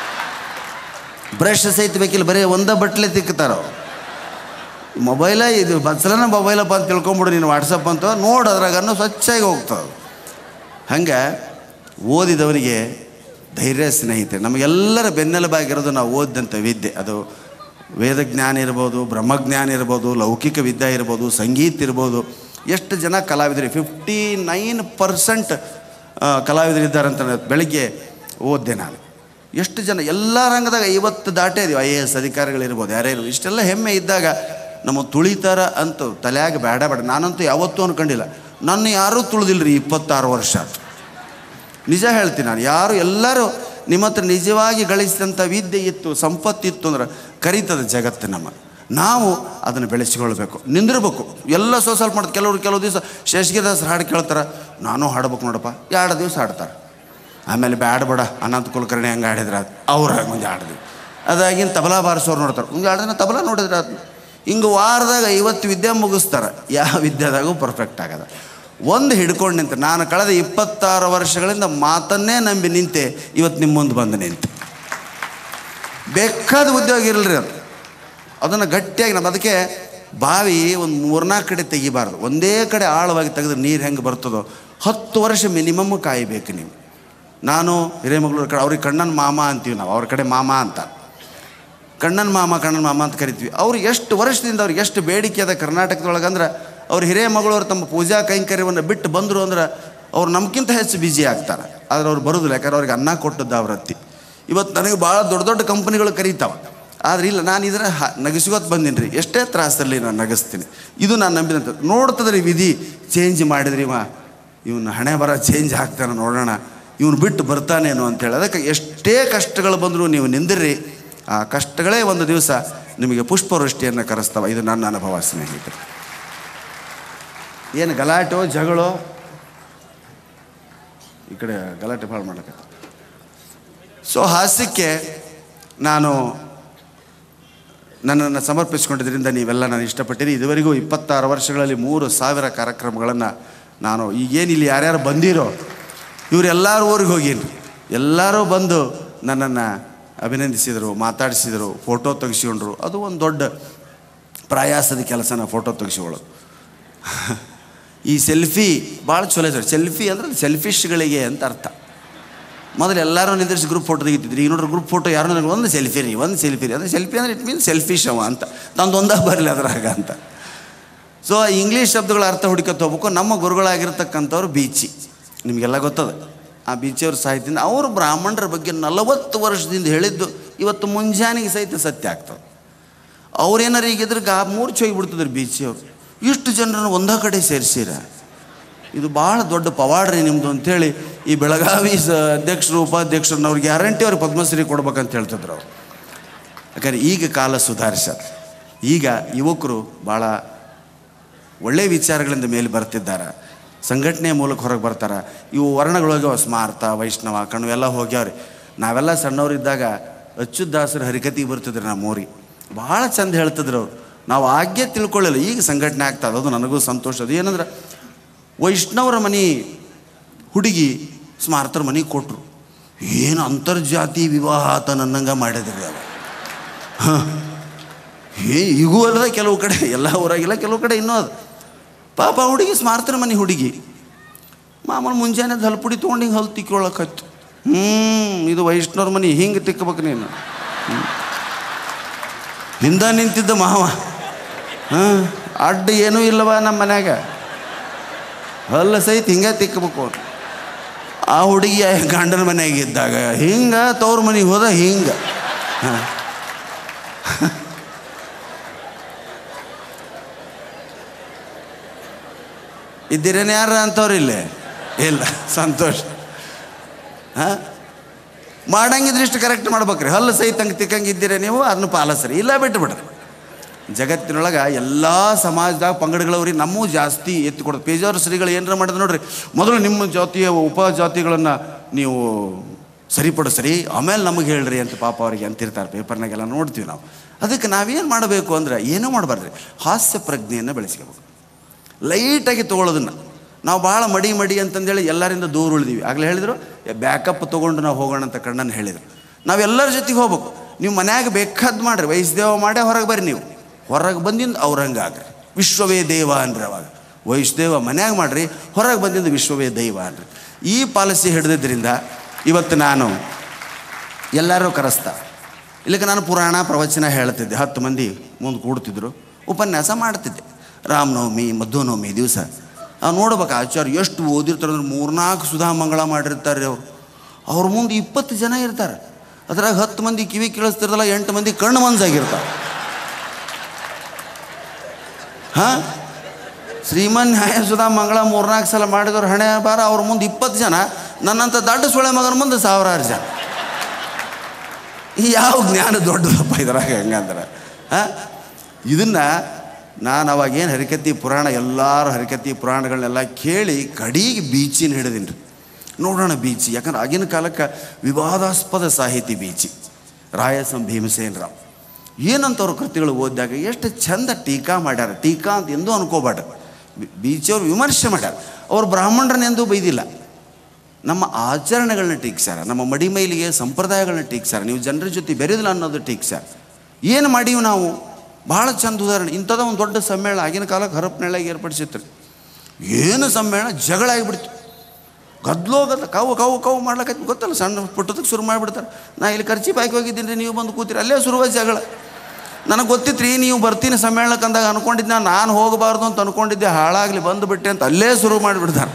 ಬ್ರಷ್ ಸಹಿತ ಬೇಕಿಲ್ಲ ಬರೀ ಒಂದ ಬಟ್ಲೆ ತಿಕ್ತಾರ ಮೊಬೈಲ ಇದು ಬಚ್ಚಲನ ಮೊಬೈಲಪ್ಪ ಅಂತ ತಿಳ್ಕೊಂಬಿಡು ನೀನು ವಾಟ್ಸಪ್ ಅಂತ ನೋಡು ಅದ್ರಾಗನ್ನು ಸ್ವಚ್ಛಾಗಿ ಹೋಗ್ತದೆ ಹಂಗೆ ಓದಿದವನಿಗೆ ಧೈರ್ಯ ಸ್ನೇಹಿತೆ ನಮಗೆಲ್ಲರ ಬೆನ್ನೆಲುಬಾಗಿರೋದು ನಾವು ಓದಿದಂಥ ವಿದ್ಯೆ ಅದು ವೇದಜ್ಞಾನ ಇರ್ಬೋದು ಬ್ರಹ್ಮಜ್ಞಾನ ಇರ್ಬೋದು ಲೌಕಿಕ ವಿದ್ಯೆ ಇರ್ಬೋದು ಸಂಗೀತ ಇರ್ಬೋದು ಎಷ್ಟು ಜನ ಕಲಾವಿದರು ಫಿಫ್ಟಿ ನೈನ್ ಪರ್ಸೆಂಟ್ ಕಲಾವಿದರಿದ್ದಾರಂತ ನಾನು ಬೆಳಗ್ಗೆ ಓದಿದೆ ನಾನು ಎಷ್ಟು ಜನ ಎಲ್ಲ ರಂಗದಾಗ ಐವತ್ತು ದಾಟೇ ಇದೀವಿ ಐ ಎ ಎಸ್ ಅಧಿಕಾರಿಗಳಿರ್ಬೋದು ಯಾರ್ಯಾರು ಇಷ್ಟೆಲ್ಲ ಹೆಮ್ಮೆ ಇದ್ದಾಗ ನಮ್ಮ ತುಳಿತಾರ ಅಂತೂ ತಲೆಯಾಗ ಬೇಡ ಬೇಡ ನಾನಂತೂ ಯಾವತ್ತೂ ಅನ್ಕೊಂಡಿಲ್ಲ ನನ್ನ ಯಾರೂ ತುಳಿದಿಲ್ಲ ರೀ ಇಪ್ಪತ್ತಾರು ವರ್ಷ ಆಯ್ತು ನಿಜ ಹೇಳ್ತೀನಿ ನಾನು ಯಾರು ಎಲ್ಲರೂ ನಿಮ್ಮ ಹತ್ರ ನಿಜವಾಗಿ ಗಳಿಸಿದಂಥ ವಿದ್ಯೆ ಇತ್ತು ಸಂಪತ್ತಿತ್ತು ಅಂದ್ರೆ ಕರೀತದೆ ಜಗತ್ತು ನಮ್ಮ ನಾವು ಅದನ್ನು ಬೆಳೆಸಿಕೊಳ್ಬೇಕು ನಿಂದಿರ್ಬೇಕು ಎಲ್ಲ ಸೊ ಸ್ವಲ್ಪ ಮಾಡ್ತಾರೆ ಕೆಲವರು ಕೆಲವು ದಿವಸ ಶೇಷಗಿರಿದಾಸ್ ಹಾಡು ಕೇಳ್ತಾರೆ ನಾನು ಹಾಡ್ಬೇಕು ನೋಡಪ್ಪ ಎರಡು ದಿವಸ ಹಾಡ್ತಾರೆ ಆಮೇಲೆ ಬ್ಯಾಡ ಬೇಡ ಅನಂತ ಕುಲಕರ್ಣಿ ಹಂಗೆ ಆಡಿದ್ರೆ ಅದು ಅವ್ರು ಮುಂದೆ ಆಡಿದ್ವಿ ಅದಾಗಿನ ತಬಲಾ ಬಾರಿಸೋರು ನೋಡ್ತಾರೆ ಮುಂದೆ ಎರಡು ದಿನ ತಬಲಾ ನೋಡಿದ್ರೆ ಅದು ಹಿಂಗೆ ವಾರದಾಗ ಐವತ್ತು ವಿದ್ಯೆ ಮುಗಿಸ್ತಾರೆ ಯಾವ ವಿದ್ಯಾದಾಗೂ ಪರ್ಫೆಕ್ಟ್ ಆಗದ ಒಂದು ಹಿಡ್ಕೊಂಡು ನಿಂತೆ ನಾನು ಕಳೆದ ಇಪ್ಪತ್ತಾರು ವರ್ಷಗಳಿಂದ ಮಾತನ್ನೇ ನಂಬಿ ನಿಂತೆ ಇವತ್ತು ನಿಮ್ಮ ಮುಂದೆ ಬಂದು ನಿಂತೆ ಬೇಕಾದ ಉದ್ಯೋಗ ಇರಲ್ರಿ ಅದು ಅದನ್ನು ಗಟ್ಟಿಯಾಗಿ ನಮ್ಮ ಅದಕ್ಕೆ ಬಾವಿ ಒಂದು ಮೂರ್ನಾಲ್ಕು ಕಡೆ ತೆಗಿಬಾರ್ದು ಒಂದೇ ಕಡೆ ಆಳವಾಗಿ ತೆಗೆದ್ರೆ ನೀರು ಹೆಂಗೆ ಬರ್ತದೋ ಹತ್ತು ವರ್ಷ ಮಿನಿಮಮ್ ಕಾಯಬೇಕು ನೀವು ನಾನು ಹಿರೇಮಗಳೂರು ಕಡೆ ಅವ್ರಿಗೆ ಕಣ್ಣನ ಮಾಮ ಅಂತೀವಿ ನಾವು ಅವ್ರ ಕಡೆ ಮಾಮ ಅಂತ ಕಣ್ಣನ ಮಾಮ ಕಣ್ಣನ ಮಾಮ ಅಂತ ಕರಿತೀವಿ ಅವ್ರು ಎಷ್ಟು ವರ್ಷದಿಂದ ಅವ್ರಿಗೆ ಎಷ್ಟು ಬೇಡಿಕೆ ಅದ ಕರ್ನಾಟಕದೊಳಗೆ ಅಂದ್ರೆ ಅವ್ರು ಹಿರೇಮಗಳೂರು ತಮ್ಮ ಪೂಜಾ ಕೈಂಕರ್ಯವನ್ನು ಬಿಟ್ಟು ಬಂದರು ಅಂದ್ರೆ ಅವ್ರು ನಮ್ಗಿಂತ ಹೆಚ್ಚು ಬ್ಯುಸಿ ಆಗ್ತಾರೆ ಆದ್ರೆ ಅವ್ರು ಬರೋದಿಲ್ಲ ಯಾಕಂದ್ರೆ ಅವ್ರಿಗೆ ಅನ್ನ ಕೊಟ್ಟದ್ದು ಅವ್ರ ಹತ್ತಿ ಇವತ್ತು ನನಗೆ ಭಾಳ ದೊಡ್ಡ ದೊಡ್ಡ ಕಂಪ್ನಿಗಳು ಕರೀತಾವೆ ಆದ್ರೆ ಇಲ್ಲ ನಾನು ಇದರ ನಗಿಸ್ಕೋತ ಬಂದೀನಿ ರೀ ಎಷ್ಟೇ ತ್ರಾಸಲ್ಲಿ ನಾನು ನಗಿಸ್ತೀನಿ ಇದು ನಾನು ನಂಬಿದಂಥ ನೋಡ್ತದ್ರಿ ವಿಧಿ ಚೇಂಜ್ ಮಾಡಿದ್ರಿ ಇವ ಇವನು ಹಣೆ ಬರ ಚೇಂಜ್ ಆಗ್ತಾನೆ ನೋಡೋಣ ಇವನು ಬಿಟ್ಟು ಬರ್ತಾನೇನೋ ಅಂತೇಳಿ ಅದಕ್ಕೆ ಎಷ್ಟೇ ಕಷ್ಟಗಳು ಬಂದರೂ ನೀವು ನಿಂದಿರ್ರಿ ಆ ಕಷ್ಟಗಳೇ ಒಂದು ದಿವಸ ನಿಮಗೆ ಪುಷ್ಪವೃಷ್ಟಿಯನ್ನು ಕರೆಸ್ತಾವೆ ಇದು ನನ್ನ ಅನುಭವ ಸ್ನೇಹಿತರೆ ಏನು ಗಲಾಟೋ ಜಗಳೋ ಈ ಕಡೆ ಗಲಾಟೆ ಭಾಳ ಮಾಡಕ್ಕೆ ಸೊ ಹಾಸ್ಯಕ್ಕೆ ನಾನು ನನ್ನನ್ನು ಸಮರ್ಪಿಸ್ಕೊಂಡಿದ್ದರಿಂದ ನೀವೆಲ್ಲ ನಾನು ಇಷ್ಟಪಟ್ಟಿರಿ ಇದುವರೆಗೂ ಇಪ್ಪತ್ತಾರು ವರ್ಷಗಳಲ್ಲಿ ಮೂರು ಸಾವಿರ ಕಾರ್ಯಕ್ರಮಗಳನ್ನು ನಾನು ಈಗೇನು ಇಲ್ಲಿ ಯಾರ್ಯಾರು ಬಂದಿರೋ ಇವರೆಲ್ಲರೂ ಊರಿಗೆ ಹೋಗೀನಿ ಎಲ್ಲರೂ ಬಂದು ನನ್ನನ್ನು ಅಭಿನಂದಿಸಿದರು ಮಾತಾಡಿಸಿದರು ಫೋಟೋ ತೆಗೆಸ್ಕೊಂಡ್ರು ಅದು ಒಂದು ದೊಡ್ಡ ಪ್ರಯಾಸದ ಕೆಲಸನ ಫೋಟೋ ತೆಗೆಸ್ಕೊಳ್ಳೋದು ಈ ಸೆಲ್ಫಿ ಭಾಳ ಚಲೋ ಸರ್ ಸೆಲ್ಫಿ ಅಂದ್ರೆ ಸೆಲ್ಫಿಶ್ಗಳಿಗೆ ಅಂತ ಅರ್ಥ ಮೊದಲು ಎಲ್ಲರೂ ನಿಂದಿರಿಸಿ ಗ್ರೂಪ್ ಫೋಟೋ ತೆಗಿತಿದ್ರು ಈಗ ನೋಡ್ರಿ ಗ್ರೂಪ್ ಫೋಟೋ ಯಾರು ನನಗೆ ಒಂದು ಸೆಲ್ಫಿ ರೀ ಒಂದು ಸೆಲ್ಫಿ ರೀ ಅಂದರೆ ಸೆಲ್ಫಿ ಅಂದರೆ ಇಟ್ ಮೀನ್ಸ್ ಸೆಲ್ಫಿಶ್ ಅವ ಅಂತ ನಂದು ಒಂದಾಗ ಬರಲಿ ಅದ್ರಾಗ ಅಂತ ಸೊ ಇಂಗ್ಲೀಷ್ ಶಬ್ದಗಳ ಅರ್ಥ ಹುಡುಕತ್ ಹೋಗ್ಬೇಕು ನಮ್ಮ ಗುರುಗಳಾಗಿರ್ತಕ್ಕಂಥವ್ರು ಬೀಚಿ ನಿಮಗೆಲ್ಲ ಗೊತ್ತದ ಆ ಬೀಚಿಯವ್ರ ಸಾಹಿತ್ಯದಿಂದ ಅವರು ಬ್ರಾಹ್ಮಣರ ಬಗ್ಗೆ ನಲವತ್ತು ವರ್ಷದಿಂದ ಹೇಳಿದ್ದು ಇವತ್ತು ಮುಂಜಾನೆಗೆ ಸಹಿತ ಸತ್ಯ ಆಗ್ತದೆ ಅವ್ರೇನಾರು ಈಗಿದ್ರೆ ಗಾ ಮೂರ್ಛೆ ಹೋಗಿಬಿಡ್ತಿದ್ರು ಬೀಚಿಯವ್ರು ಇಷ್ಟು ಜನರನ್ನು ಒಂದೇ ಕಡೆ ಸೇರಿಸಿರ ಇದು ಭಾಳ ದೊಡ್ಡ ಪವಾಡ್ರಿ ನಿಮ್ಮದು ಅಂಥೇಳಿ ಈ ಬೆಳಗಾವಿ ಸ ಅಧ್ಯಕ್ಷರು ಉಪಾಧ್ಯಕ್ಷರನ್ನ ಅವ್ರಿಗೆ ಗ್ಯಾರಂಟಿ ಅವ್ರಿಗೆ ಪದ್ಮಶ್ರೀ ಕೊಡ್ಬೇಕಂತ ಹೇಳ್ತಿದ್ರು ಅವ್ರು ಯಾಕಂದ್ರೆ ಈಗ ಕಾಲ ಸುಧಾರಿಸ್ಯಾರ ಈಗ ಯುವಕರು ಭಾಳ ಒಳ್ಳೆಯ ವಿಚಾರಗಳಿಂದ ಮೇಲೆ ಬರ್ತಿದ್ದಾರೆ ಸಂಘಟನೆಯ ಮೂಲಕ ಹೊರಗೆ ಬರ್ತಾರೆ ಇವು ವರ್ಣಗಳೋಗ್ಯಾವ ಸ್ಮಾರ್ಥ ವೈಷ್ಣವ ಕಣ್ಣು ಎಲ್ಲ ಹೋಗ್ಯಾವ್ರಿ ನಾವೆಲ್ಲ ಸಣ್ಣವರಿದ್ದಾಗ ಅಚ್ಚುದಾಸರು ಹರಿಕತಿಗೆ ಬರ್ತಿದ್ರು ನಮ್ಮ ಊರಿಗೆ ಭಾಳ ಚಂದ ಹೇಳ್ತಿದ್ರು ಅವ್ರು ನಾವು ಆಗ್ಗೆ ತಿಳ್ಕೊಳ್ಳಿಲ್ಲ ಈಗ ಸಂಘಟನೆ ಆಗ್ತದೆ ಅದು ನನಗೂ ಸಂತೋಷ ಅದು ಏನಂದ್ರೆ ವೈಷ್ಣವರ ಮನೆ ಹುಡುಗಿ ಸ್ಮಾರ್ಥರ ಮನೆಗೆ ಕೊಟ್ಟರು ಏನು ಅಂತರ್ಜಾತಿ ವಿವಾಹ ಆತ ನನ್ನಂಗೆ ಮಾಡಿದ್ರಿ ಅವ ಹಾಂ ಏ ಈಗೂ ಅಲ್ಲದ ಕೆಲವು ಕಡೆ ಎಲ್ಲ ಊರಾಗಿಲ್ಲ ಕೆಲವು ಕಡೆ ಇನ್ನೂ ಅದು ಪಾಪ ಆ ಹುಡುಗಿ ಸ್ಮಾರ್ಥನ ಮನೆ ಹುಡುಗಿ ಮಾಮೂಲು ಮುಂಜಾನೆ ಹಲ್ಪುಡಿ ತೊಗೊಂಡು ಹಿಂಗೆ ಹಲ್ ತಿಕ್ಕೊಳಕತ್ತು ಹ್ಞೂ ಇದು ವೈಷ್ಣವ್ರ ಮನೆ ಹಿಂಗೆ ತಿಕ್ಕಬೇಕು ನೀನು ಹ್ಮ್. ಹಿಂದ ನಿಂತಿದ್ದ ಮಾವ ಹಾಂ ಅಡ್ಡ ಏನೂ ಇಲ್ಲವ ನಮ್ಮ ಮನ್ಯಾಗ ಹಲ್ಲ ಸಹಿತ ಹಿಂಗೆ ತಿಕ್ಕಬೇಕು ಆ ಹುಡುಗಿ ಗಂಡನ ಮನೆಯಾಗ ಇದ್ದಾಗ ಹಿಂಗೆ ತವ್ರ ಮನೆಗೆ ಹೋದ ಹಿಂಗೆ ಹಾಂ ಇದ್ದೀರೇನು ಯಾರು ಅಂಥವ್ರು ಇಲ್ಲೇ ಇಲ್ಲ ಸಂತೋಷ ಹಾಂ ಮಾಡಂಗಿದ್ರೆ ಇಷ್ಟು ಕರೆಕ್ಟ್ ಮಾಡ್ಬೇಕ್ರಿ ಹಲ್ಲು ಸಹಿತ ಹಂಗೆ ತಿಕ್ಕಂಗೆ ಇದ್ದೀರ ನೀವು ಅದನ್ನು ಪಾಲಿಸ್ರಿ ಇಲ್ಲ ಬಿಟ್ಟು ಬಿಡ್ರಿ ಜಗತ್ತಿನೊಳಗೆ ಎಲ್ಲ ಸಮಾಜದಾಗ ಪಂಗಡಗಳವ್ರಿ ನಮ್ಮೂ ಜಾಸ್ತಿ ಎತ್ತು ಕೊಡೋದು ಪೇಜಾವರ ಶ್ರೀಗಳು ಏನಾರ ಮಾಡಿದ್ರು ನೋಡ್ರಿ ಮೊದಲು ನಿಮ್ಮ ಜಾತಿಯ ಉಪಜಾತಿಗಳನ್ನು ನೀವು ಸರಿಪಡಿಸ್ರಿ ಆಮೇಲೆ ನಮಗೆ ಹೇಳ್ರಿ ಅಂತ ಪಾಪ ಅವರಿಗೆ ಅಂತಿರ್ತಾರೆ ಪೇಪರ್ನಾಗೆಲ್ಲ ನೋಡ್ತೀವಿ ನಾವು ಅದಕ್ಕೆ ನಾವೇನು ಮಾಡಬೇಕು ಅಂದ್ರೆ ಏನೂ ಮಾಡಬಾರ್ದ್ರಿ ಹಾಸ್ಯ ಪ್ರಜ್ಞೆಯನ್ನು ಬೆಳೆಸ್ಕೋಬೇಕು ಲೈಟಾಗಿ ತೊಗೊಳೋದನ್ನು ನಾವು ಭಾಳ ಮಡಿ ಮಡಿ ಅಂತಂದೇಳಿ ಎಲ್ಲರಿಂದ ದೂರ ಉಳಿದೀವಿ ಆಗಲೇ ಹೇಳಿದರು ಬ್ಯಾಕಪ್ ತೊಗೊಂಡು ನಾವು ಹೋಗೋಣ ಅಂತ ಕಣ್ಣನ್ನು ಹೇಳಿದರು ನಾವೆಲ್ಲರ ಜೊತೆಗೆ ಹೋಗ್ಬೇಕು ನೀವು ಮನ್ಯಾಗ ಬೇಕಾದ್ದು ಮಾಡಿರಿ ವಯಸ್ಸದೇವ ಮಾಡೇ ಹೊರಗೆ ಬರ್ರಿ ನೀವು ಹೊರಗೆ ಬಂದಿಂದ ಅವ್ರಂಗೆ ಆಗ್ರಿ ವಿಶ್ವವೇ ದೇವ ಅನ್ರಿ ಅವಾಗ ವೈಷ್ಣದೇವ ಮನ್ಯಾಗ ಮಾಡ್ರಿ ಹೊರಗೆ ಬಂದಿಂದ ವಿಶ್ವವೇ ದೈವ ಅನ್ರಿ ಈ ಪಾಲಿಸಿ ಹಿಡಿದಿದ್ದರಿಂದ ಇವತ್ತು ನಾನು ಎಲ್ಲರೂ ಕರೆಸ್ತಾ ಇಲ್ಲಿಗೆ ನಾನು ಪುರಾಣ ಪ್ರವಚನ ಹೇಳ್ತಿದ್ದೆ ಹತ್ತು ಮಂದಿ ಮುಂದೆ ಕೂಡ್ತಿದ್ರು ಉಪನ್ಯಾಸ ಮಾಡ್ತಿದ್ದೆ ರಾಮನವಮಿ ಮಧ್ವನವಮಿ ದಿವಸ ನಾವು ನೋಡ್ಬೇಕು ಆಚಾರ್ಯ ಎಷ್ಟು ಓದಿರ್ತಾರೆ ಅಂದ್ರೆ ಮೂರ್ನಾಲ್ಕು ಸುಧಾ ಮಂಗಳ ಮಾಡಿರ್ತಾರೆ ಅವರು ಅವ್ರ ಮುಂದೆ ಇಪ್ಪತ್ತು ಜನ ಇರ್ತಾರೆ ಅದ್ರಾಗ ಹತ್ತು ಮಂದಿ ಕಿವಿ ಕೇಳಿಸ್ತಿರಲ್ಲ ಎಂಟು ಮಂದಿ ಕಣ್ಣು ಮನ್ಸಾಗಿರ್ತಾರೆ ಹಾಂ ಶ್ರೀಮನ್ ನ್ಯಾಯ ಸುಧಾ ಮಂಗಳ ಮೂರ್ನಾಲ್ಕು ಸಲ ಮಾಡಿದವ್ರು ಹಣೆ ಬಾರ ಅವ್ರ ಮುಂದೆ ಇಪ್ಪತ್ತು ಜನ ನನ್ನಂಥ ದಡ್ಡ ಸೊಳೆ ಮಗನ ಮುಂದೆ ಸಾವಿರಾರು ಜನ ಈ ಯಾವ ಜ್ಞಾನ ದೊಡ್ಡದಪ್ಪ ಇದ್ರಾಗ ಹೆಂಗಂದ್ರೆ ಹಾಂ ಇದನ್ನು ನಾನು ಅವಾಗ ಏನು ಹರಿಕತಿ ಪುರಾಣ ಎಲ್ಲರೂ ಹರಿಕತಿ ಪುರಾಣಗಳನ್ನೆಲ್ಲ ಕೇಳಿ ಕಡಿಗೆ ಬೀಚಿನ ಹಿಡಿದೀನಿ ರೀ ನೋಡೋಣ ಬೀಚಿ ಯಾಕಂದ್ರೆ ಆಗಿನ ಕಾಲಕ್ಕೆ ವಿವಾದಾಸ್ಪದ ಸಾಹಿತಿ ಬೀಚಿ ರಾಯಸಂ ಭೀಮಸೇನ್ ರಾವ್ ಏನಂತವ್ರ ಕೃತಿಗಳು ಓದಿದಾಗ ಎಷ್ಟು ಚಂದ ಟೀಕಾ ಮಾಡ್ಯಾರ ಟೀಕಾ ಅಂತ ಎಂದೂ ಅನ್ಕೋಬಾರ್ದು ಬೀಚಿಯವ್ರು ವಿಮರ್ಶೆ ಮಾಡ್ಯಾರ ಅವ್ರು ಬ್ರಾಹ್ಮಣರನ್ನೆಂದೂ ಬೈದಿಲ್ಲ ನಮ್ಮ ಆಚರಣೆಗಳನ್ನ ಟೀಕ್ಸ್ಯಾರ ನಮ್ಮ ಮಡಿಮೈಲಿಗೆ ಸಂಪ್ರದಾಯಗಳನ್ನ ಟೀಕ್ಸ್ಯಾರ ನೀವು ಜನರ ಜೊತೆ ಬೆರೆದಿಲ್ಲ ಅನ್ನೋದು ಟೀಕ್ಸ್ಯಾರ ಏನು ಮಾಡೀವಿ ನಾವು ಭಾಳ ಚಂದ ಉದಾಹರಣೆ ಇಂಥದ ಒಂದು ದೊಡ್ಡ ಸಮ್ಮೇಳನ ಆಗಿನ ಕಾಲಕ್ಕೆ ಹರಪನಹಳ್ಳಿಗೆ ಏರ್ಪಡಿಸಿತ್ತು ಏನು ಸಮ್ಮೇಳನ ಜಗಳ ಆಗಿಬಿಡ್ತು ಗದ್ಲೋ ಗದ್ಲ ಕಾವು ಕಾವು ಕಾವು ಮಾಡ್ಲಕೈತಿ ಗೊತ್ತಲ್ಲ ಸಣ್ಣ ಪುಟ್ಟದಕ್ಕೆ ಶುರು ಮಾಡಿಬಿಡ್ತಾರೆ ನಾ ಇಲ್ಲಿ ಖರ್ಚಿ ಬಾಕಿ ಹೋಗಿದ್ದೀನಿ ರೀ ನೀವು ಬಂದು ಕೂತೀರಿ ಅಲ್ಲೇ ಶುರುವಾದ ಜಗಳ ನನಗೆ ಗೊತ್ತಿತ್ತು ರೀ ನೀವು ಬರ್ತೀನಿ ಸಮ್ಮೇಳನಕ್ಕೆ ಅಂದಾಗ ಅನ್ಕೊಂಡಿದ್ದೆ ನಾನು ಹೋಗಬಾರ್ದು ಅಂತ ಅನ್ಕೊಂಡಿದ್ದೆ ಹಾಳಾಗಲಿ ಬಂದುಬಿಟ್ಟೆ ಅಂತ ಅಲ್ಲೇ ಶುರು ಮಾಡಿಬಿಡ್ತಾರೆ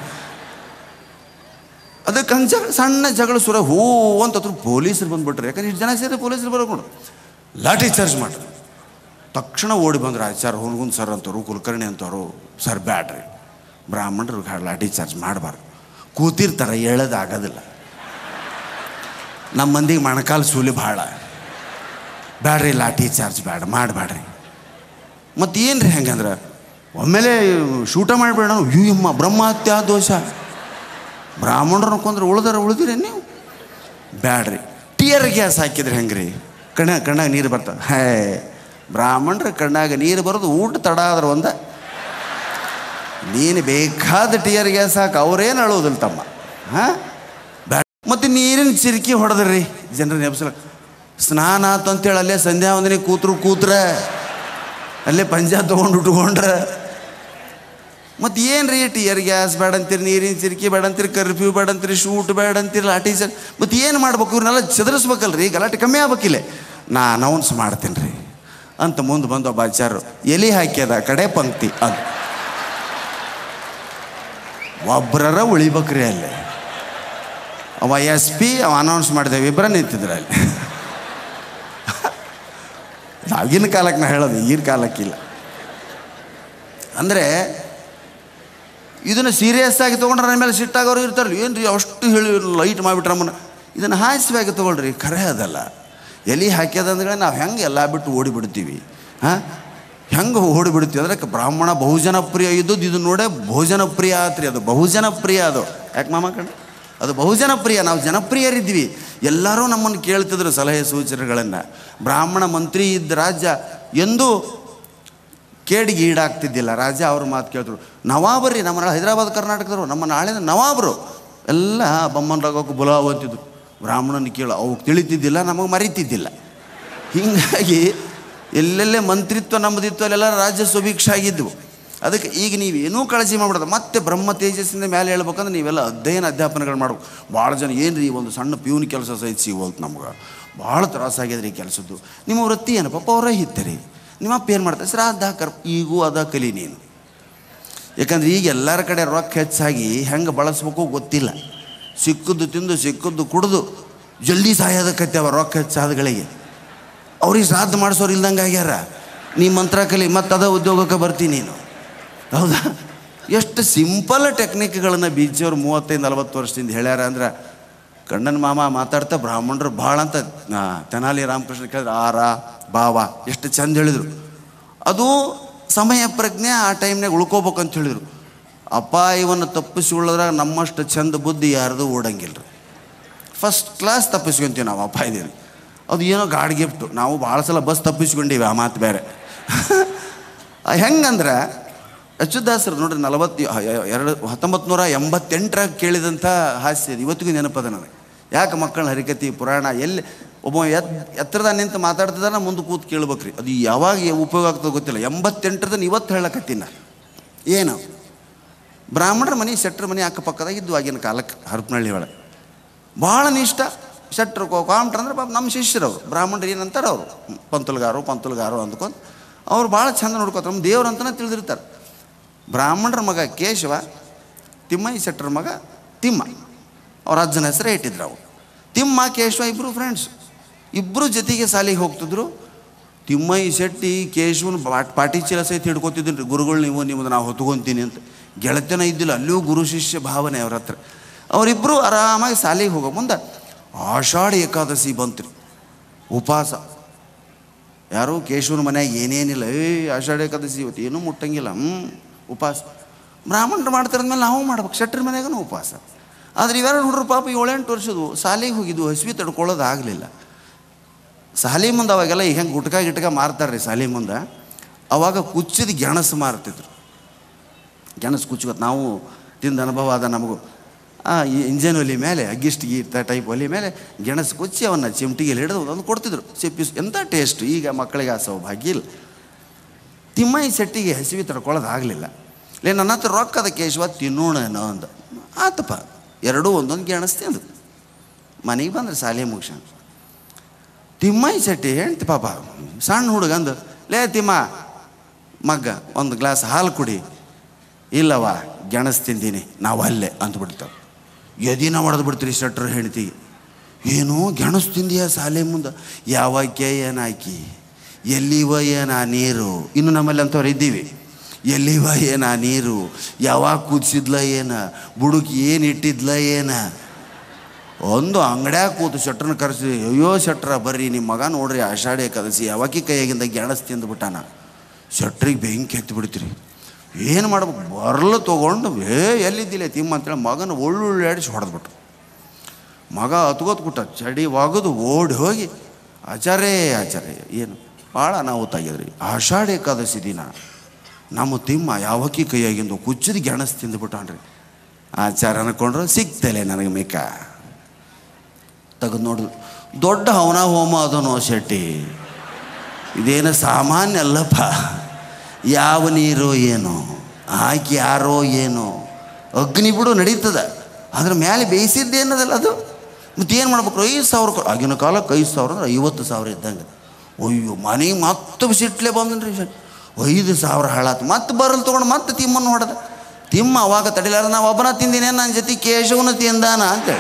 ಅದಕ್ಕೆ ಹಂಗೆ ಜಗಳ ಸಣ್ಣ ಜಗಳ ಸುರ ಹೂ ಅಂತ ಹತ್ರ ಪೊಲೀಸರು ಬಂದ್ಬಿಟ್ರೆ ಯಾಕಂದ್ರೆ ಇಷ್ಟು ಜನ ಸೇರಿ ಪೊಲೀಸರು ಬರೋಕೊಂಡು ಲಾಠಿ ಚಾರ್ಜ್ ಮಾಡ್ರಿ ತಕ್ಷಣ ಓಡಿ ಬಂದ್ರು ಆಚಾರ ಹುನ್ಗುನ್ ಸರ್ ಅಂತವ್ರು ಕುಲಕರ್ಣಿ ಅಂತವ್ರು ಸರ್ ಬ್ಯಾಡ್ರಿ ಬ್ರಾಹ್ಮಣರು ಲಾಠಿ ಚಾರ್ಜ್ ಮಾಡಬಾರ್ದು ಕೂತಿರ್ತಾರೆ ಹೇಳೋದಾಗೋದಿಲ್ಲ ನಮ್ಮ ಮಂದಿಗೆ ಮೊಣಕಾಲು ಸೂಲಿ ಭಾಳ ಬ್ಯಾಡ್ರಿ ಲಾಠಿ ಚಾರ್ಜ್ ಬೇಡ ಮಾಡಬೇಡ್ರಿ ಮತ್ತು ಏನು ರೀ ಹೆಂಗಂದ್ರೆ ಒಮ್ಮೆಲೆ ಶೂಟ ಮಾಡಿಬೇಡ ಯು ಯಮ್ಮ ಬ್ರಹ್ಮಹತ್ಯಾ ದೋಷ ಬ್ರಾಹ್ಮಣರನ್ನ ಕೊಂದ್ರೆ ಉಳ್ದಾರ ಉಳಿದಿರಿ ನೀವು ಬ್ಯಾಡ್ರಿ ಟಿಯರ್ ಗ್ಯಾಸ್ ಹಾಕಿದ್ರೆ ಹೆಂಗ್ರಿ ಕಣ್ಣ ಕಣ್ಣಾಗ ನೀರು ಬರ್ತದೆ ಹೇ ಬ್ರಾಹ್ಮಣರ ಕಣ್ಣಾಗ ನೀರು ಬರೋದು ಊಟ ತಡ ಆದ್ರೆ ಒಂದ ನೀನು ಬೇಕಾದ ಟಿಯರ್ ಗ್ಯಾಸ್ ಹಾಕಿ ಅವ್ರೇನು ಅಳೋದಿಲ್ಲ ತಮ್ಮ ಹಾಂ ಬ್ಯಾ ಮತ್ತು ನೀರಿನ ಚಿರಿಕಿ ಹೊಡೆದ್ರಿ ಜನರ ನೆಪ್ಸಲಕ್ಕೆ ಸ್ನಾನ ಆತು ಅಂತೇಳಿ ಅಲ್ಲೇ ಸಂಧ್ಯಾ ವಂದನೆ ಕೂತ್ರು ಕೂತ್ರ ಅಲ್ಲೇ ಪಂಜಾ ತೊಗೊಂಡು ಉಟ್ಕೊಂಡ್ರೆ ಮತ್ತು ಏನು ರೀ ಟಿಯರ್ ಗ್ಯಾಸ್ ಬೇಡ ಅಂತೀರಿ ನೀರಿನ ಚಿರಿಕಿ ಬೇಡ ಅಂತೀರಿ ಕರ್ಫ್ಯೂ ಬೇಡ ಅಂತೀರಿ ಶೂಟ್ ಬೇಡ ಅಂತೀರಿ ಲಾಠಿ ಚಾರ್ಜ್ ಮತ್ತು ಏನು ಮಾಡ್ಬೇಕು ಇವ್ರನ್ನೆಲ್ಲ ಚದರಿಸ್ಬೇಕಲ್ರಿ ಗಲಾಟೆ ಕಮ್ಮಿ ಆಗ್ಬೇಕಿಲ್ಲ ನಾ ಅನೌನ್ಸ್ ಮಾಡ್ತೀನಿ ರೀ ಅಂತ ಮುಂದೆ ಬಂದು ಒಬ್ಬ ಆಚಾರ್ಯರು ಎಲಿ ಹಾಕ್ಯದ ಕಡೆ ಪಂಕ್ತಿ ಅದು ಒಬ್ಬರರ ಉಳಿಬೇಕ್ರಿ ಅಲ್ಲಿ ಅವ ಎಸ್ ಪಿ ಅವ ಅನೌನ್ಸ್ ಮಾಡಿದೆ ಇಬ್ಬರ ನಿಂತಿದ್ರು ಅಲ್ಲಿ ಆಗಿನ ಕಾಲಕ್ಕೆ ನಾ ಹೇಳೋದು ಈಗಿನ ಕಾಲಕ್ಕಿಲ್ಲ ಅಂದರೆ ಇದನ್ನು ಸೀರಿಯಸ್ ಆಗಿ ತೊಗೊಂಡ್ರೆ ನನ್ನ ಮೇಲೆ ಸಿಟ್ಟಾಗೋರು ಇರ್ತಾರಲ್ಲ ಏನು ರೀ ಅಷ್ಟು ಹೇಳಿ ಲೈಟ್ ಮಾಡಿಬಿಟ್ರೆ ನಮ್ಮನ್ನು ಇದನ್ನು ಹಾಸ್ಯವಾಗಿ ತೊಗೊಳ್ರಿ ಖರೆ ಅದಲ್ಲ ಎಲಿ ಹಾಕ್ಯದಂದ್ರೆ ನಾವು ಹೆಂಗೆ ಎಲ್ಲ ಬಿಟ್ಟು ಓಡಿಬಿಡ್ತೀವಿ ಹಾಂ ಹೆಂಗೆ ಓಡಿಬಿಡ್ತೀವಿ ಅಂದ್ರೆ ಬ್ರಾಹ್ಮಣ ಬಹುಜನ ಪ್ರಿಯ ಇದ್ದದ್ದು ಇದು ನೋಡೇ ಭೋಜನ ಪ್ರಿಯ ಆತ್ರಿ ಅದು ಬಹುಜನ ಪ್ರಿಯ ಅದು ಯಾಕೆ ಮಾಮ ಕಣ್ಣು ಅದು ಬಹುಜನ ಪ್ರಿಯ ನಾವು ಜನಪ್ರಿಯರಿದ್ವಿ ಎಲ್ಲರೂ ನಮ್ಮನ್ನು ಕೇಳ್ತಿದ್ರು ಸಲಹೆ ಸೂಚನೆಗಳನ್ನು ಬ್ರಾಹ್ಮಣ ಮಂತ್ರಿ ಇದ್ದ ರಾಜ್ಯ ಎಂದೂ ಕೇಡಿಗೆ ಈಡಾಗ್ತಿದ್ದಿಲ್ಲ ರಾಜ ಅವ್ರ ಮಾತು ಕೇಳಿದ್ರು ನವಾಬರಿ ನಮ್ಮ ನಾಳೆ ಹೈದರಾಬಾದ್ ಕರ್ನಾಟಕದವರು ನಮ್ಮ ನಾಳಿನ ನವಾಬರು ಎಲ್ಲ ಬೊಮ್ಮನ ರಗೋಕ್ಕೆ ಬುಲಾವ್ ಅಂತಿದ್ರು ಬ್ರಾಹ್ಮಣನ ಕೇಳು ಅವು ತಿಳಿತಿದ್ದಿಲ್ಲ ನಮಗೆ ಮರಿತಿದ್ದಿಲ್ಲ ಹೀಗಾಗಿ ಎಲ್ಲೆಲ್ಲೇ ಮಂತ್ರಿತ್ವ ನಮ್ಮದಿತ್ತು ಅಲ್ಲೆಲ್ಲ ರಾಜ್ಯ ಸುಭಿಕ್ಷ ಆಗಿದ್ವು ಅದಕ್ಕೆ ಈಗ ನೀವು ಏನೂ ಕಾಳಜಿ ಮಾಡ್ಬಿಡೋದು ಮತ್ತೆ ಬ್ರಹ್ಮ ತೇಜಸ್ಸಿಂದ ಮೇಲೆ ಹೇಳ್ಬೇಕಂದ್ರೆ ನೀವೆಲ್ಲ ಅಧ್ಯಯನ ಅಧ್ಯಾಪನಗಳು ಮಾಡ್ಬೇಕು ಭಾಳ ಜನ ಏನು ರೀ ಒಂದು ಸಣ್ಣ ಪ್ಯೂನ್ ಕೆಲಸ ಸಹಿತ ಸಿಗೋಲ್ತು ನಮ್ಗೆ ಭಾಳ ತ್ರಾಸಾಗ್ಯದ ರೀ ಕೆಲಸದ್ದು ನಿಮ್ಮ ವೃತ್ತಿ ಏನು ಪಾಪ ಅವರೇ ಹಿತ್ತರಿ ನಿಮ್ಮಪ್ಪ ಏನು ಮಾಡ್ತಾರೆ ಸರ್ ಅದ ಕರ್ ಈಗೂ ಅದ ಕಲಿ ನೀನು ಯಾಕಂದ್ರೆ ಈಗ ಎಲ್ಲರ ಕಡೆ ರೊಕ್ಕ ಹೆಚ್ಚಾಗಿ ಹೆಂಗೆ ಬಳಸ್ಬೇಕು ಗೊತ್ತಿಲ್ಲ ಸಿಕ್ಕದ್ದು ತಿಂದು ಸಿಕ್ಕದ್ದು ಕುಡಿದು ಜಲ್ದಿ ಸಾಯೋದಕ್ಕತ್ತವ ರೊಕ್ಕ ಹೆಚ್ಚಾದಗಳಿಗೆ ಅವ್ರಿಗೆ ಶ್ರಾದ್ದ ಮಾಡಿಸೋರು ಇಲ್ದಂಗೆ ಆಗ್ಯಾರ ನೀ ಮಂತ್ರ ಕಲಿ ಮತ್ತು ಅದ ಉದ್ಯೋಗಕ್ಕೆ ಬರ್ತೀನಿ ನೀನು ಹೌದಾ ಎಷ್ಟು ಸಿಂಪಲ್ ಟೆಕ್ನಿಕ್ಗಳನ್ನು ಬೀಜಿಯವ್ರು ಮೂವತ್ತೈದು ನಲವತ್ತು ವರ್ಷದಿಂದ ಹೇಳ್ಯಾರ ಅಂದ್ರೆ ಕಣ್ಣನ ಮಾಮ ಮಾತಾಡ್ತಾ ಬ್ರಾಹ್ಮಣರು ಭಾಳ ಅಂತ ಆ, ತೆನಾಲಿ ರಾಮಕೃಷ್ಣ ಕೇಳಿದ್ರೆ ಆರ ಭಾವ ಎಷ್ಟು ಚಂದ ಹೇಳಿದರು ಅದು ಸಮಯ ಪ್ರಜ್ಞೆ ಆ ಟೈಮ್ನಾಗ ಉಳ್ಕೋಬೇಕಂತ ಹೇಳಿದರು ಅಪ್ಪ ಇವನ್ನು ತಪ್ಪಿಸಿಕೊಳ್ಳೋದ್ರಾಗ ನಮ್ಮಷ್ಟು ಚಂದ ಬುದ್ಧಿ ಯಾರ್ದು ಓಡಂಗಿಲ್ಲ ರೀ ಫಸ್ಟ್ ಕ್ಲಾಸ್ ತಪ್ಪಿಸ್ಕೊಂತೀವಿ ನಾವು ಅಪ್ಪ ಇದ್ದೀವಿ ಅದು ಏನೋ ಗಾಡ್ ಗಿಫ್ಟು ನಾವು ಭಾಳ ಸಲ ಬಸ್ ತಪ್ಪಿಸ್ಕೊಂಡೀವಿ ಆ ಮಾತು ಬೇರೆ ಹೆಂಗಂದ್ರೆ ಅಚ್ಯುದಾಸರು ನೋಡ್ರಿ ನಲವತ್ತು ಎರಡು ಹತ್ತೊಂಬತ್ತು ನೂರ ಎಂಬತ್ತೆಂಟರಾಗ ಕೇಳಿದಂಥ ಹಾಸ್ಯ ಇದು ಇವತ್ತಿಗೂ ನೆನಪದ ನನಗೆ ಯಾಕೆ ಮಕ್ಕಳ ಹರಿಕತಿ ಪುರಾಣ ಎಲ್ಲಿ ಒಬ್ಬ ಎತ್ ಎತ್ತರದ ನಿಂತು ಮಾತಾಡ್ತಿದ್ದಾನ ಮುಂದೆ ಕೂತು ಕೇಳ್ಬೇಕ್ರಿ ಅದು ಯಾವಾಗ ಉಪಯೋಗ ಆಗ್ತದೆ ಗೊತ್ತಿಲ್ಲ ಎಂಬತ್ತೆಂಟರದನ್ನ ಇವತ್ತು ಹೇಳಕತ್ತೀನಿ ನಾ ಏನು ಬ್ರಾಹ್ಮಣರ ಮನೆ ಶೆಟ್ರ ಮನೆ ಅಕ್ಕಪಕ್ಕದಾಗ ಇದ್ದು ಆಗಿನ ಕಾಲಕ್ಕೆ ಹರಪನಹಳ್ಳಿ ಒಳಗೆ ಭಾಳ ನಿಷ್ಠ ಶೆಟ್ರು ಕಾಮ್ಟ್ರ ಅಂದ್ರೆ ಪಾಪ ನಮ್ಮ ಶಿಷ್ಯರವ್ರು ಬ್ರಾಹ್ಮಣರು ಏನಂತಾರೆ ಅವರು ಪಂತುಲ್ಗಾರು ಪಂತುಲ್ಗಾರು ಅಂದ್ಕೊಂಡು ಅವ್ರು ಭಾಳ ಚಂದ ನೋಡ್ಕೋತಾರೆ ನಮ್ಮ ದೇವ್ರು ಅಂತಲೇ ತಿಳಿದಿರ್ತಾರೆ ಬ್ರಾಹ್ಮಣರ ಮಗ ಕೇಶವ ತಿಮ್ಮಯ್ಯ ಶೆಟ್ರ ಮಗ ತಿಮ್ಮ ಅವ್ರ ಅಜ್ಜನ ಹೆಸರೇ ಇಟ್ಟಿದ್ರು ಅವ್ರು ತಿಮ್ಮ ಕೇಶವ ಇಬ್ಬರು ಫ್ರೆಂಡ್ಸ್ ಇಬ್ಬರು ಜೊತೆಗೆ ಸಾಲಿಗೆ ಹೋಗ್ತಿದ್ರು ತಿಮ್ಮಯ್ಯ ಶೆಟ್ಟಿ ಕೇಶವನ ಪಾಟ್ ಪಾಟಿ ಚೀಲ ಸಹಿತ ಹಿಡ್ಕೊತಿದ್ದೀನಿ ರೀ ಗುರುಗಳು ನೀವು ನಿಮ್ಮದು ನಾವು ಹೊತ್ಕೊಂತೀನಿ ಅಂತ ಗೆಳತನ ಇದ್ದಿಲ್ಲ ಅಲ್ಲಿಯೂ ಗುರು ಶಿಷ್ಯ ಭಾವನೆ ಅವ್ರ ಹತ್ರ ಅವರಿಬ್ಬರು ಆರಾಮಾಗಿ ಸಾಲಿಗೆ ಹೋಗೋ ಮುಂದೆ ಆಷಾಢ ಏಕಾದಶಿ ಬಂತು ರೀ ಉಪವಾಸ ಯಾರು ಕೇಶವನ ಮನ್ಯಾಗ ಏನೇನಿಲ್ಲ ಏ ಆಷಾಢ ಏಕಾದಶಿ ಇವತ್ತು ಏನೂ ಮುಟ್ಟಂಗಿಲ್ಲ ಹ್ಞೂ ಉಪವಾಸ ಬ್ರಾಹ್ಮಣರು ಮಾಡ್ತಾರಂದ್ಮೇಲೆ ನಾವು ಮಾಡ್ಬೇಕು ಶೆಟ್ರ ಮನ್ಯಾಗೂ ಉಪವಾಸ ಆದ್ರೆ ಇವೆರಡು ಹುಡುಗರು ಪಾಪ ಏಳೆಂಟು ವರ್ಷದ್ದು ಸಾಲಿಗೆ ಹೋಗಿದ್ದು ಹಸಿವಿ ತಡ್ಕೊಳ್ಳೋದು ಆಗಲಿಲ್ಲ ಸಾಲಿ ಮುಂದೆ ಅವಾಗೆಲ್ಲ ಈಗ ಹೆಂಗೆ ಗುಟ್ಕ ಗಿಟ್ಕ ಮಾರ್ತಾರೆ ರೀ ಸಾಲಿ ಮುಂದೆ ಅವಾಗ ಕುಚ್ಚಿದ ಗೆಣಸು ಮಾರ್ತಿದ್ರು ಗೆಣಸು ಕುಚ್ಕೋತ ನಾವು ತಿಂದ ಅನುಭವ ಅದ ನಮಗೂ ಆ ಈ ಇಂಜನ್ ಒಲಿ ಮೇಲೆ ಅಗ್ಗಿಷ್ಟಿಗೆ ಇರ್ತ ಟೈಪ್ ಒಲಿ ಮೇಲೆ ಗೆಣಸು ಕುಚ್ಚಿ ಅವನ್ನ ಚಿಮಟಿಗೆ ಹಿಡಿದು ಒಂದು ಕೊಡ್ತಿದ್ರು ಸಿಪ್ಪಿ ಎಂಥ ಟೇಸ್ಟ್ ಈಗ ಮಕ್ಕಳಿಗೆ ಆ ಸೌಭಾಗ್ಯ ಇಲ್ಲ ತಿಮ್ಮಯ್ಯ ಶೆಟ್ಟಿಗೆ ಹಸಿವಿ ತಡ್ಕೊಳ್ಳೋದು ಆಗಲಿಲ್ಲ ಲೇ ನನ್ನ ಹತ್ರ ರೊಕ್ಕ ಅದ ಕೇಶವ ತಿನ್ನೋಣೇನೋ ಅಂದ ಆತಪ್ಪ ಎರಡೂ ಒಂದೊಂದು ಗೆಣಸ್ ತಿಂದು ಮನೆಗೆ ಬಂದ್ರೆ ಸಾಲಿ ಮುಗಿಸ್ಕೊಂಡು ತಿಮ್ಮಯ್ಯ ಶೆಟ್ಟಿ ಹೇಳ್ತಿ ಪಾಪ ಸಣ್ಣ ಹುಡುಗ ಅಂದು ಲೇ ತಿಮ್ಮ ಮಗ್ಗ ಒಂದು ಗ್ಲಾಸ್ ಹಾಲು ಕುಡಿ ಇಲ್ಲವ ಗೆಣಸ್ ತಿಂದೀನಿ ನಾವು ಅಲ್ಲೇ ಅಂದ್ಬಿಡ್ತಾವೆ ಎದಿನ ಹೊಡೆದು ಬಿಡ್ತೀರಿ ಶೆಟ್ರ್ ಹೆಂಡ್ತಿ ಏನು ಗೆಣಸು ತಿಂದಿಯ ಸಾಲೆ ಮುಂದೆ ಯಾವಕ್ಕೆ ಏನಾಕಿ ಎಲ್ಲಿವ ಏನ ನೀರು ಇನ್ನು ನಮ್ಮಲ್ಲಿ ಅಂಥವ್ರು ಇದ್ದೀವಿ ಎಲ್ಲಿವ ಏನ ನೀರು ಯಾವಾಗ ಕುದಿಸಿದ್ಲ ಏನ ಬುಡುಕಿ ಏನು ಇಟ್ಟಿದ್ಲ ಏನ ಒಂದು ಅಂಗಡ್ಯಾಗ ಕೂತು ಶೆಟ್ರನ್ನ ಕರೆಸಿ ಅಯ್ಯೋ ಶೆಟ್ರ ಬರ್ರಿ ನಿಮ್ಮ ಮಗ ನೋಡ್ರಿ ಆಷಾಢಿ ಏಕಾದಶಿ ಯಾವಾಕಿ ಕೈಯಾಗಿಂದ ಗೆಣಸ್ ತಿಂದುಬಿಟ್ಟಾನ ಶೆಟ್ರಿಗೆ ಬೆಂಕಿ ಎತ್ತಿ ಬಿಡ್ತೀರಿ ಏನು ಮಾಡ್ಬೇಕು ಬರ್ಲು ತೊಗೊಂಡು ಏ ಎಲ್ಲಿದ್ದಿಲ್ಲ ತಿಮ್ಮ ಅಂತೇಳಿ ಮಗನ ಒಳ್ಳುಳ್ಳಾಡಿಸಿ ಹೊಡೆದ್ಬಿಟ್ರು ಮಗ ಹತ್ಕೋತ್ಬಿಟ್ಟ ಚಡಿ ಒಗದು ಓಡಿ ಹೋಗಿ ಆಚಾರೇ ಆಚಾರ್ಯ ಏನು ಭಾಳ ಅನಾಹುತಾಗ್ಯದ್ರಿ ಆಷಾಢ ಏಕಾದಶಿ ದಿನ ನಮ್ಮ ತಿಮ್ಮ ಯಾವಕ್ಕಿ ಕೈಯಾಗಿಂದು ಕುಚ್ಚಿದ ಗೆಣಸ್ ತಿಂದುಬಿಟ್ಟಾನ್ರಿ ಆಚಾರ ಅನ್ಕೊಂಡ್ರು ಸಿಗ್ತಲೆ ನನಗೆ ಮೇಕ ತೆಗೆದು ನೋಡಿದ್ರು ದೊಡ್ಡ ಹವನ ಹೋಮ ಅದನೋ ಶೆಟ್ಟಿ ಇದೇನು ಸಾಮಾನ್ಯ ಅಲ್ಲಪ್ಪ ಯಾವ ನೀರು ಏನು ಹಾಕಿ ಯಾರೋ ಏನು ಅಗ್ನಿ ಬಿಡು ನಡೀತದ ಅದ್ರ ಮೇಲೆ ಬೇಯಿಸಿದ್ದೇನದಲ್ಲ ಅದು ಮತ್ತೆ ಏನು ಮಾಡ್ಬೇಕು ಐದು ಸಾವಿರ ಕೊ- ಆಗಿನ ಕಾಲಕ್ಕೆ ಐದು ಸಾವಿರ ಅಂದ್ರೆ ಐವತ್ತು ಸಾವಿರ ಇದ್ದಂಗೆ ಅಯ್ಯೋ ಮನೆಗೆ ಮತ್ತೆ ಸಿಟ್ಲೆ ಬಂದನ್ರಿ ಶೆಟ್ ಐದು ಸಾವಿರ ಹಾಳಾತು ಮತ್ತೆ ಬರಲ್ ತೊಗೊಂಡು ಮತ್ತೆ ತಿಮ್ಮನ್ನು ಹೊಡೆದ ತಿಮ್ಮ ಅವಾಗ ತಡಿಲಾರ ನಾವು ಒಬ್ಬನ ತಿಂದಿನೇ ನನ್ನ ಜೊತೆ ಕೇಶವನ ತಿಂದಾನ ಅಂತೇಳಿ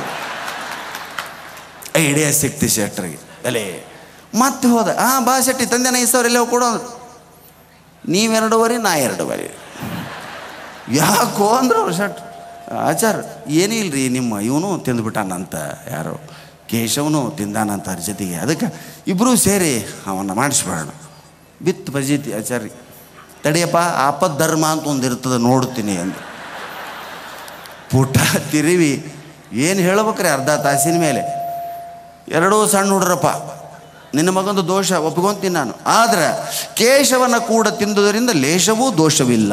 ಐಡಿಯಾ ಸಿಕ್ತಿ ಶೆಟ್ರಿಗೆ ಅಲೇ ಮತ್ತೆ ಹೋದ ಹಾಂ ಬಾ ಶೆಟ್ಟಿ ತಂದೆನ ಐದು ಸಾವಿರ ಎಲ್ಲ ಕೊಡೋದು ನೀವೆರಡೂವರೆ ನಾ ಎರಡೂವರೆ ಯಾಕೋ ಅಂದ್ರೆ ಅವ್ರು ಶೆಟ್ ಆಚಾರ ಏನಿಲ್ರಿ ನಿಮ್ಮ ಇವನು ತಿಂದ್ಬಿಟ್ಟಾನಂತ ಯಾರೋ ಕೇಶವನು ತಿಂದಾನಂತ ಅವ್ರ ಜೊತೆಗೆ ಅದಕ್ಕೆ ಇಬ್ಬರೂ ಸೇರಿ ಅವನ್ನ ಮಾಡಿಸ್ಬೇಡ ಬಿತ್ತು ಬಜೀತಿ ಆಚಾರ್ಯ ತಡಿಯಪ್ಪ ಆಪತ್ ಧರ್ಮ ಅಂತ ಒಂದು ಇರ್ತದೆ ನೋಡ್ತೀನಿ ಅಂದು ಪುಟ ತಿರುವಿ ಏನು ಹೇಳ್ಬೇಕ್ರಿ ಅರ್ಧ ತಾಸಿನ ಮೇಲೆ ಎರಡೂ ಸಣ್ಣ ಹುಡ್ರಪ್ಪ ನಿನ್ನ ಮಗಂದು ದೋಷ ಒಪ್ಕೊಂತೀನಿ ನಾನು ಆದ್ರೆ ಕೇಶವನ ಕೂಡ ತಿಂದುದರಿಂದ ಲೇಷವೂ ದೋಷವಿಲ್ಲ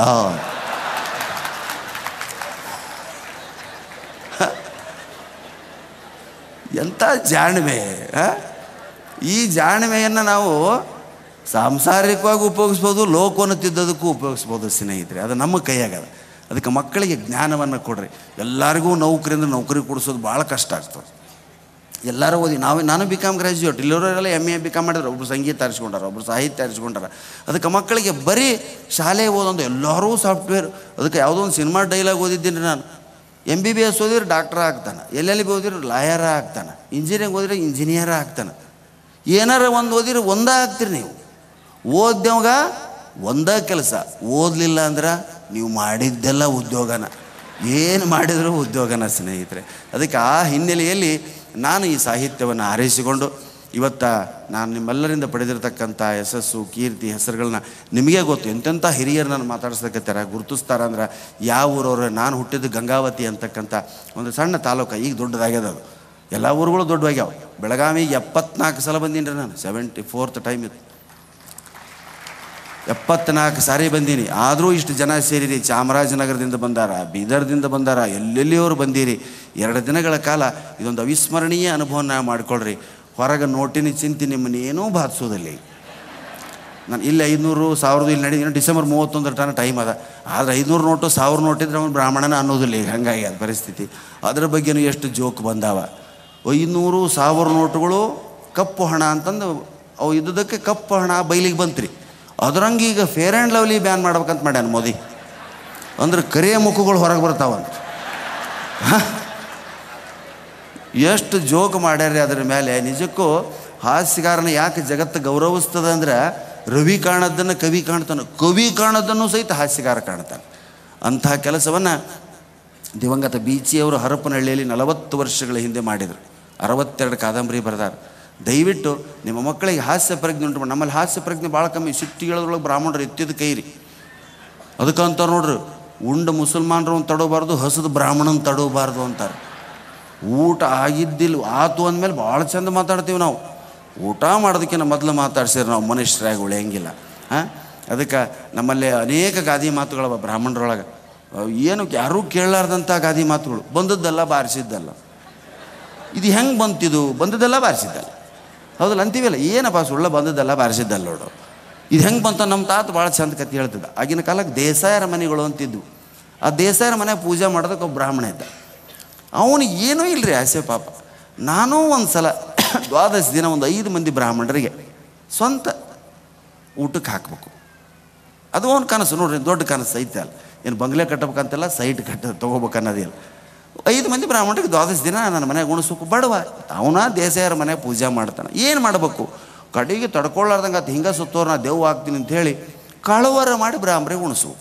ಎಂಥ ಜಾಣ್ಮೆ ಆ? ಈ ಜಾಣ್ಮೆಯನ್ನು ನಾವು ಸಾಂಸಾರಿಕವಾಗಿ ಉಪಯೋಗಿಸ್ಬೋದು ಲೋಕವನ್ನು ತಿದ್ದೋದಕ್ಕೂ ಉಪಯೋಗಿಸ್ಬೋದು ಸ್ನೇಹಿತರೆ ಅದು ನಮ್ಮ ಕೈಯಾಗದ ಅದಕ್ಕೆ ಮಕ್ಕಳಿಗೆ ಜ್ಞಾನವನ್ನು ಕೊಡ್ರಿ ಎಲ್ಲರಿಗೂ ನೌಕರಿ ಅಂದ್ರೆ ನೌಕರಿ ಕೊಡಿಸೋದು ಭಾಳ ಕಷ್ಟ ಆಗ್ತದೆ ಎಲ್ಲರೂ ಓದಿ ನಾವು ನಾನು ಬಿ ಕಾಮ್ ಗ್ರ್ಯಾಜುಯೇಟ್ ಇಲ್ಲಿರೋರೆಲ್ಲ ಎಮ್ ಎ ಬಿ ಕಾಮ್ ಮಾಡಿದ್ರು ಒಬ್ರು ಸಂಗೀತ ಆರಿಸ್ಕೊಂಡಾರ ಒಬ್ರು ಸಾಹಿತ್ಯ ಆರಿಸ್ಕೊಂಡಾರ ಅದಕ್ಕೆ ಮಕ್ಕಳಿಗೆ ಬರೀ ಶಾಲೆ ಓದೊಂದು ಎಲ್ಲರೂ ಸಾಫ್ಟ್ವೇರ್ ಅದಕ್ಕೆ ಯಾವುದೋ ಒಂದು ಸಿನಿಮಾ ಡೈಲಾಗ್ ಓದಿದ್ದೀನಿ ನಾನು ಎಮ್ ಬಿ ಬಿ ಎಸ್ ಓದಿದ್ರೆ ಡಾಕ್ಟರ್ ಆಗ್ತಾನೆ ಎಲ್ ಎಲ್ ಬಿ ಓದಿದ್ರೆ ಲಾಯರ ಆಗ್ತಾನೆ ಇಂಜಿನಿಯರಿಂಗ್ ಓದಿದ್ರೆ ಇಂಜಿನಿಯರ ಆಗ್ತಾನೆ ಏನಾರ ಒಂದು ಓದಿದ್ರೆ ಒಂದೇ ಆಗ್ತೀರಿ ನೀವು ಓದ್ದವಾಗ ಒಂದೇ ಕೆಲಸ ಓದಲಿಲ್ಲ ಅಂದ್ರೆ ನೀವು ಮಾಡಿದ್ದೆಲ್ಲ ಉದ್ಯೋಗನ ಏನು ಮಾಡಿದರೂ ಉದ್ಯೋಗನ ಸ್ನೇಹಿತರೆ ಅದಕ್ಕೆ ಆ ಹಿನ್ನೆಲೆಯಲ್ಲಿ ನಾನು ಈ ಸಾಹಿತ್ಯವನ್ನು ಆರೈಸಿಕೊಂಡು ಇವತ್ತ ನಾನು ನಿಮ್ಮೆಲ್ಲರಿಂದ ಪಡೆದಿರತಕ್ಕಂಥ ಯಶಸ್ಸು ಕೀರ್ತಿ ಹೆಸರುಗಳನ್ನ ನಿಮಗೆ ಗೊತ್ತು ಎಂತೆಂಥ ಹಿರಿಯರು ನಾನು ಮಾತಾಡ್ಸಕತ್ತಾರ ಗುರುತಿಸ್ತಾರ ಅಂದ್ರೆ ಯಾವ ಊರವ್ರು ನಾನು ಹುಟ್ಟಿದ್ದು ಗಂಗಾವತಿ ಅಂತಕ್ಕಂಥ ಒಂದು ಸಣ್ಣ ತಾಲೂಕು ಈಗ ದೊಡ್ಡದಾಗ್ಯದ ಅದು ಎಲ್ಲ ಊರುಗಳು ದೊಡ್ಡವಾಗ್ಯಾವ ಬೆಳಗಾವಿಗೆ ಎಪ್ಪತ್ನಾಲ್ಕು ಸಲ ಬಂದೀನಿ ರೀ ನಾನು ಸೆವೆಂಟಿ ಫೋರ್ತ್ ಟೈಮ್ ಇತ್ತು ಎಪ್ಪತ್ನಾಲ್ಕು ಸಾರಿ ಬಂದೀನಿ ಆದರೂ ಇಷ್ಟು ಜನ ಸೇರಿರಿ ಚಾಮರಾಜನಗರದಿಂದ ಬಂದಾರ ಬೀದರ್ದಿಂದ ಬಂದಾರ ಎಲ್ಲೆಲ್ಲಿಯವರು ಬಂದೀರಿ ಎರಡು ದಿನಗಳ ಕಾಲ ಇದೊಂದು ಅವಿಸ್ಮರಣೀಯ ಅನುಭವನ ಮಾಡಿಕೊಳ್ರಿ ಹೊರಗೆ ನೋಟಿನ ಚಿಂತೆ ನಿಮ್ಮನ್ನ ಏನೂ ಬಾಧಿಸೋದಿಲ್ಲ ಈಗ ನಾನು ಇಲ್ಲಿ ಐದುನೂರು ಸಾವಿರದ ಇಲ್ಲಿ ನಡೀತೀನಿ ಡಿಸೆಂಬರ್ ಮೂವತ್ತೊಂದರ ತನಕ ಟೈಮ್ ಅದ ಆದರೆ ಐದುನೂರು ನೋಟು ಸಾವಿರ ನೋಟಿದ್ರೆ ಅವನು ಬ್ರಾಹ್ಮಣನ ಅನ್ನೋದಿಲ್ಲ ಈಗ ಹಂಗಾಗಿ ಅದು ಪರಿಸ್ಥಿತಿ ಅದ್ರ ಬಗ್ಗೆನೂ ಎಷ್ಟು ಜೋಕ್ ಬಂದಾವ ಐನೂರು ಸಾವಿರ ನೋಟುಗಳು ಕಪ್ಪು ಹಣ ಅಂತಂದು ಅವು ಇದ್ದದಕ್ಕೆ ಕಪ್ಪು ಹಣ ಬೈಲಿಗೆ ಬಂತ್ರಿ ಅದ್ರಂಗೆ ಈಗ ಫೇರ್ ಆ್ಯಂಡ್ ಲವ್ಲಿ ಬ್ಯಾನ್ ಮಾಡ್ಬೇಕಂತ ಮಾಡ್ಯಾನ ಮೋದಿ ಅಂದ್ರೆ ಕರಿಯ ಮುಖಗಳು ಹೊರಗೆ ಬರ್ತಾವಂತ ಎಷ್ಟು ಜೋಕ್ ಮಾಡ್ಯಾರ್ರಿ ಅದ್ರ ಮೇಲೆ ನಿಜಕ್ಕೂ ಹಾಸ್ಯಗಾರನ ಯಾಕೆ ಜಗತ್ತು ಗೌರವಿಸ್ತದ ಅಂದ್ರೆ ರವಿ ಕಾಣದ್ದನ್ನು ಕವಿ ಕಾಣ್ತಾನೆ ಕವಿ ಕಾಣೋದನ್ನು ಸಹಿತ ಹಾಸ್ಯಗಾರ ಕಾಣ್ತಾನೆ ಅಂಥ ಕೆಲಸವನ್ನು ದಿವಂಗತ ಬೀಚಿಯವರು ಹರಪನಹಳ್ಳಿಯಲ್ಲಿ ನಲವತ್ತು ವರ್ಷಗಳ ಹಿಂದೆ ಮಾಡಿದರು ಅರವತ್ತೆರಡು ಕಾದಂಬರಿ ಬರೆದಾರ ದಯವಿಟ್ಟು ನಿಮ್ಮ ಮಕ್ಕಳಿಗೆ ಹಾಸ್ಯ ಪ್ರಜ್ಞೆ ಉಂಟು ಮಾಡಿ ನಮ್ಮಲ್ಲಿ ಹಾಸ್ಯ ಪ್ರಜ್ಞೆ ಭಾಳ ಕಮ್ಮಿ ಸಿಟ್ಟಿ ಹೇಳೋದ್ರೊಳಗೆ ಬ್ರಾಹ್ಮಣರು ಎತ್ತಿದ ಕೈ ರೀ ಅದಕ್ಕಂತ ನೋಡ್ರಿ ಉಂಡ ಮುಸಲ್ಮಾನರು ತಡೋಬಾರ್ದು ಹಸದ ಬ್ರಾಹ್ಮಣನ ತಡೋಬಾರ್ದು ಅಂತಾರೆ ಊಟ ಆಗಿದ್ದಿಲ್ಲ ಆತು ಅಂದಮೇಲೆ ಭಾಳ ಚಂದ ಮಾತಾಡ್ತೀವಿ ನಾವು ಊಟ ಮಾಡೋದಕ್ಕಿಂತ ಮೊದಲು ಮಾತಾಡ್ಸಿದ್ರೆ ನಾವು ಮನುಷ್ಯರಾಗಿ ಉಳಿಯಂಗಿಲ್ಲ ಹಾಂ ಅದಕ್ಕೆ ನಮ್ಮಲ್ಲಿ ಅನೇಕ ಗಾದಿ ಮಾತುಗಳವ ಬ್ರಾಹ್ಮಣರೊಳಗೆ ಅವು ಏನು ಯಾರೂ ಕೇಳಲಾರ್ದಂಥ ಗಾದಿ ಮಾತುಗಳು ಬಂದದ್ದಲ್ಲ ಬಾರಿಸಿದ್ದಲ್ಲ ಇದು ಹೆಂಗೆ ಬಂತಿದು ಬಂದದ್ದೆಲ್ಲ ಬಾರಿಸಿದ್ದಲ್ಲ ಹೌದಲ್ಲ ಅಂತೀವಲ್ಲ ಏನಪ್ಪ ಸುಳ್ಳ ಬಂದದ್ದೆಲ್ಲ ಬಾರಿಸಿದ್ದಲ್ಲ ನೋಡು ಇದು ಹೆಂಗೆ ಬಂತ ನಮ್ಮ ತಾತ ಭಾಳ ಚಂದ ಕತೆ ಹೇಳ್ತಿದ್ದ ಆಗಿನ ಕಾಲಕ್ಕೆ ದೇಸಾಯರ ಮನೆಗಳು ಅಂತಿದ್ವು ಆ ದೇಸಾಯರ ಮನೆ ಪೂಜೆ ಮಾಡೋದಕ್ಕೆ ಒಬ್ಬ ಬ್ರಾಹ್ಮಣ ಇದ್ದ ಅವನಿಗೆ ಏನೂ ಇಲ್ಲರಿ ಆಸೆ ಪಾಪ ನಾನೂ ಒಂದು ಸಲ ದ್ವಾದಶ ದಿನ ಒಂದು ಐದು ಮಂದಿ ಬ್ರಾಹ್ಮಣರಿಗೆ ಸ್ವಂತ ಊಟಕ್ಕೆ ಹಾಕಬೇಕು ಅದು ಅವನ ಕನಸು ನೋಡ್ರಿ ದೊಡ್ಡ ಕನಸು ಐತೆ ಅಲ್ಲ ಏನು ಬಂಗ್ಲೆ ಕಟ್ಟಬೇಕಂತೆಲ್ಲ ಸೈಟ್ ಕಟ್ಟ ತೊಗೋಬೇಕು ಅನ್ನೋದಿಲ್ಲ ಐದು ಮಂದಿ ಬ್ರಾಹ್ಮಣರಿಗೆ ದ್ವಾದಶ ದಿನ ನನ್ನ ಮನೆಗೆ ಉಣಿಸ್ಬೇಕು ಬಡವ ಅವನ ದೇಸಾಯರ ಮನೆ ಪೂಜೆ ಮಾಡ್ತಾನೆ ಏನು ಮಾಡಬೇಕು ಕಡೆಗೆ ತಡ್ಕೊಳ್ಳಾರ್ದಂಗೆ ಅದು ಹಿಂಗೆ ಸುತ್ತೋರು ನಾ ದೇವ್ ಆಗ್ತೀನಿ ಅಂತ ಹೇಳಿ ಕಳವರ ಮಾಡಿ ಬ್ರಾಹ್ಮರಿಗೆ ಉಣಿಸ್ಬೇಕು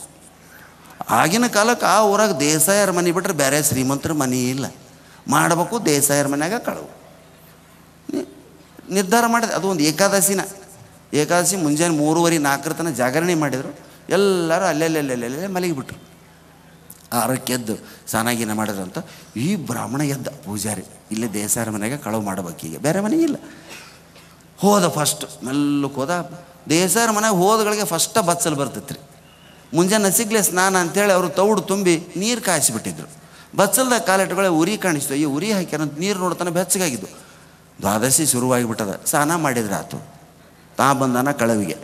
ಆಗಿನ ಕಾಲಕ್ಕೆ ಆ ಊರಾಗ ದೇಸಾಯರ ಮನೆ ಬಿಟ್ಟರೆ ಬೇರೆ ಶ್ರೀಮಂತರ ಮನೆ ಇಲ್ಲ ಮಾಡಬೇಕು ದೇಸಾಯರ ಮನ್ಯಾಗ ಕಳವು ನಿ- ನಿರ್ಧಾರ ಮಾಡಿದೆ ಅದು ಒಂದು ಏಕಾದಶಿನ ಏಕಾದಶಿ ಮುಂಜಾನೆ ಮೂರುವರೆ ನಾಲ್ಕರ ತನಕ ಜಾಗರಣೆ ಮಾಡಿದರು ಎಲ್ಲರೂ ಅಲ್ಲೆಲ್ಲೆಲ್ಲೆಲ್ಲೆಲ್ಲೇ ಮಲಗಿಬಿಟ್ರು ಆರಕ್ಕೆ ಎದ್ದು ಸ್ನಾನಾಗಿನ ಮಾಡಿದ್ರಂತ ಈ ಬ್ರಾಹ್ಮಣ ಎದ್ದ ಪೂಜಾರಿ ಇಲ್ಲೇ ದೇಸಾಯರ ಮನೆಗೆ ಕಳವು ಮಾಡಬೇಕೀಗ ಬೇರೆ ಮನೆ ಇಲ್ಲ ಹೋದ ಫಸ್ಟ್ ಮೆಲ್ಲಕ್ಕೆ ಹೋದ ದೇಸಾಯರ ಮನೆಗೆ ಹೋದಗಳಿಗೆ ಫಸ್ಟ ಬಚ್ಚಲು ಬರ್ತೈತ್ರಿ ಮುಂಜಾನೆ ನಸಿಗ್ಲೆ ಸ್ನಾನ ಅಂತೇಳಿ ಅವರು ತೌಡು ತುಂಬಿ ನೀರು ಕಾಯಿಸಿಬಿಟ್ಟಿದ್ರು ಬಚ್ಚಲ್ದಾಗ ಕಾಲಿಟ್ಟುಗಳೇ ಉರಿ ಕಾಣಿಸ್ತು ಈ ಉರಿ ಹಾಕ್ಯಾರಂತ ನೀರು ನೋಡ್ತಾನೆ ಬೆಚ್ಚಗಾಗಿದ್ದು ದ್ವಾದಶಿ ಶುರುವಾಗಿಬಿಟ್ಟದ ಸ್ನಾನ ಮಾಡಿದ್ರೆ ಆತು ತಾ ಬಂದಾನ ಕಳವಿಗೆ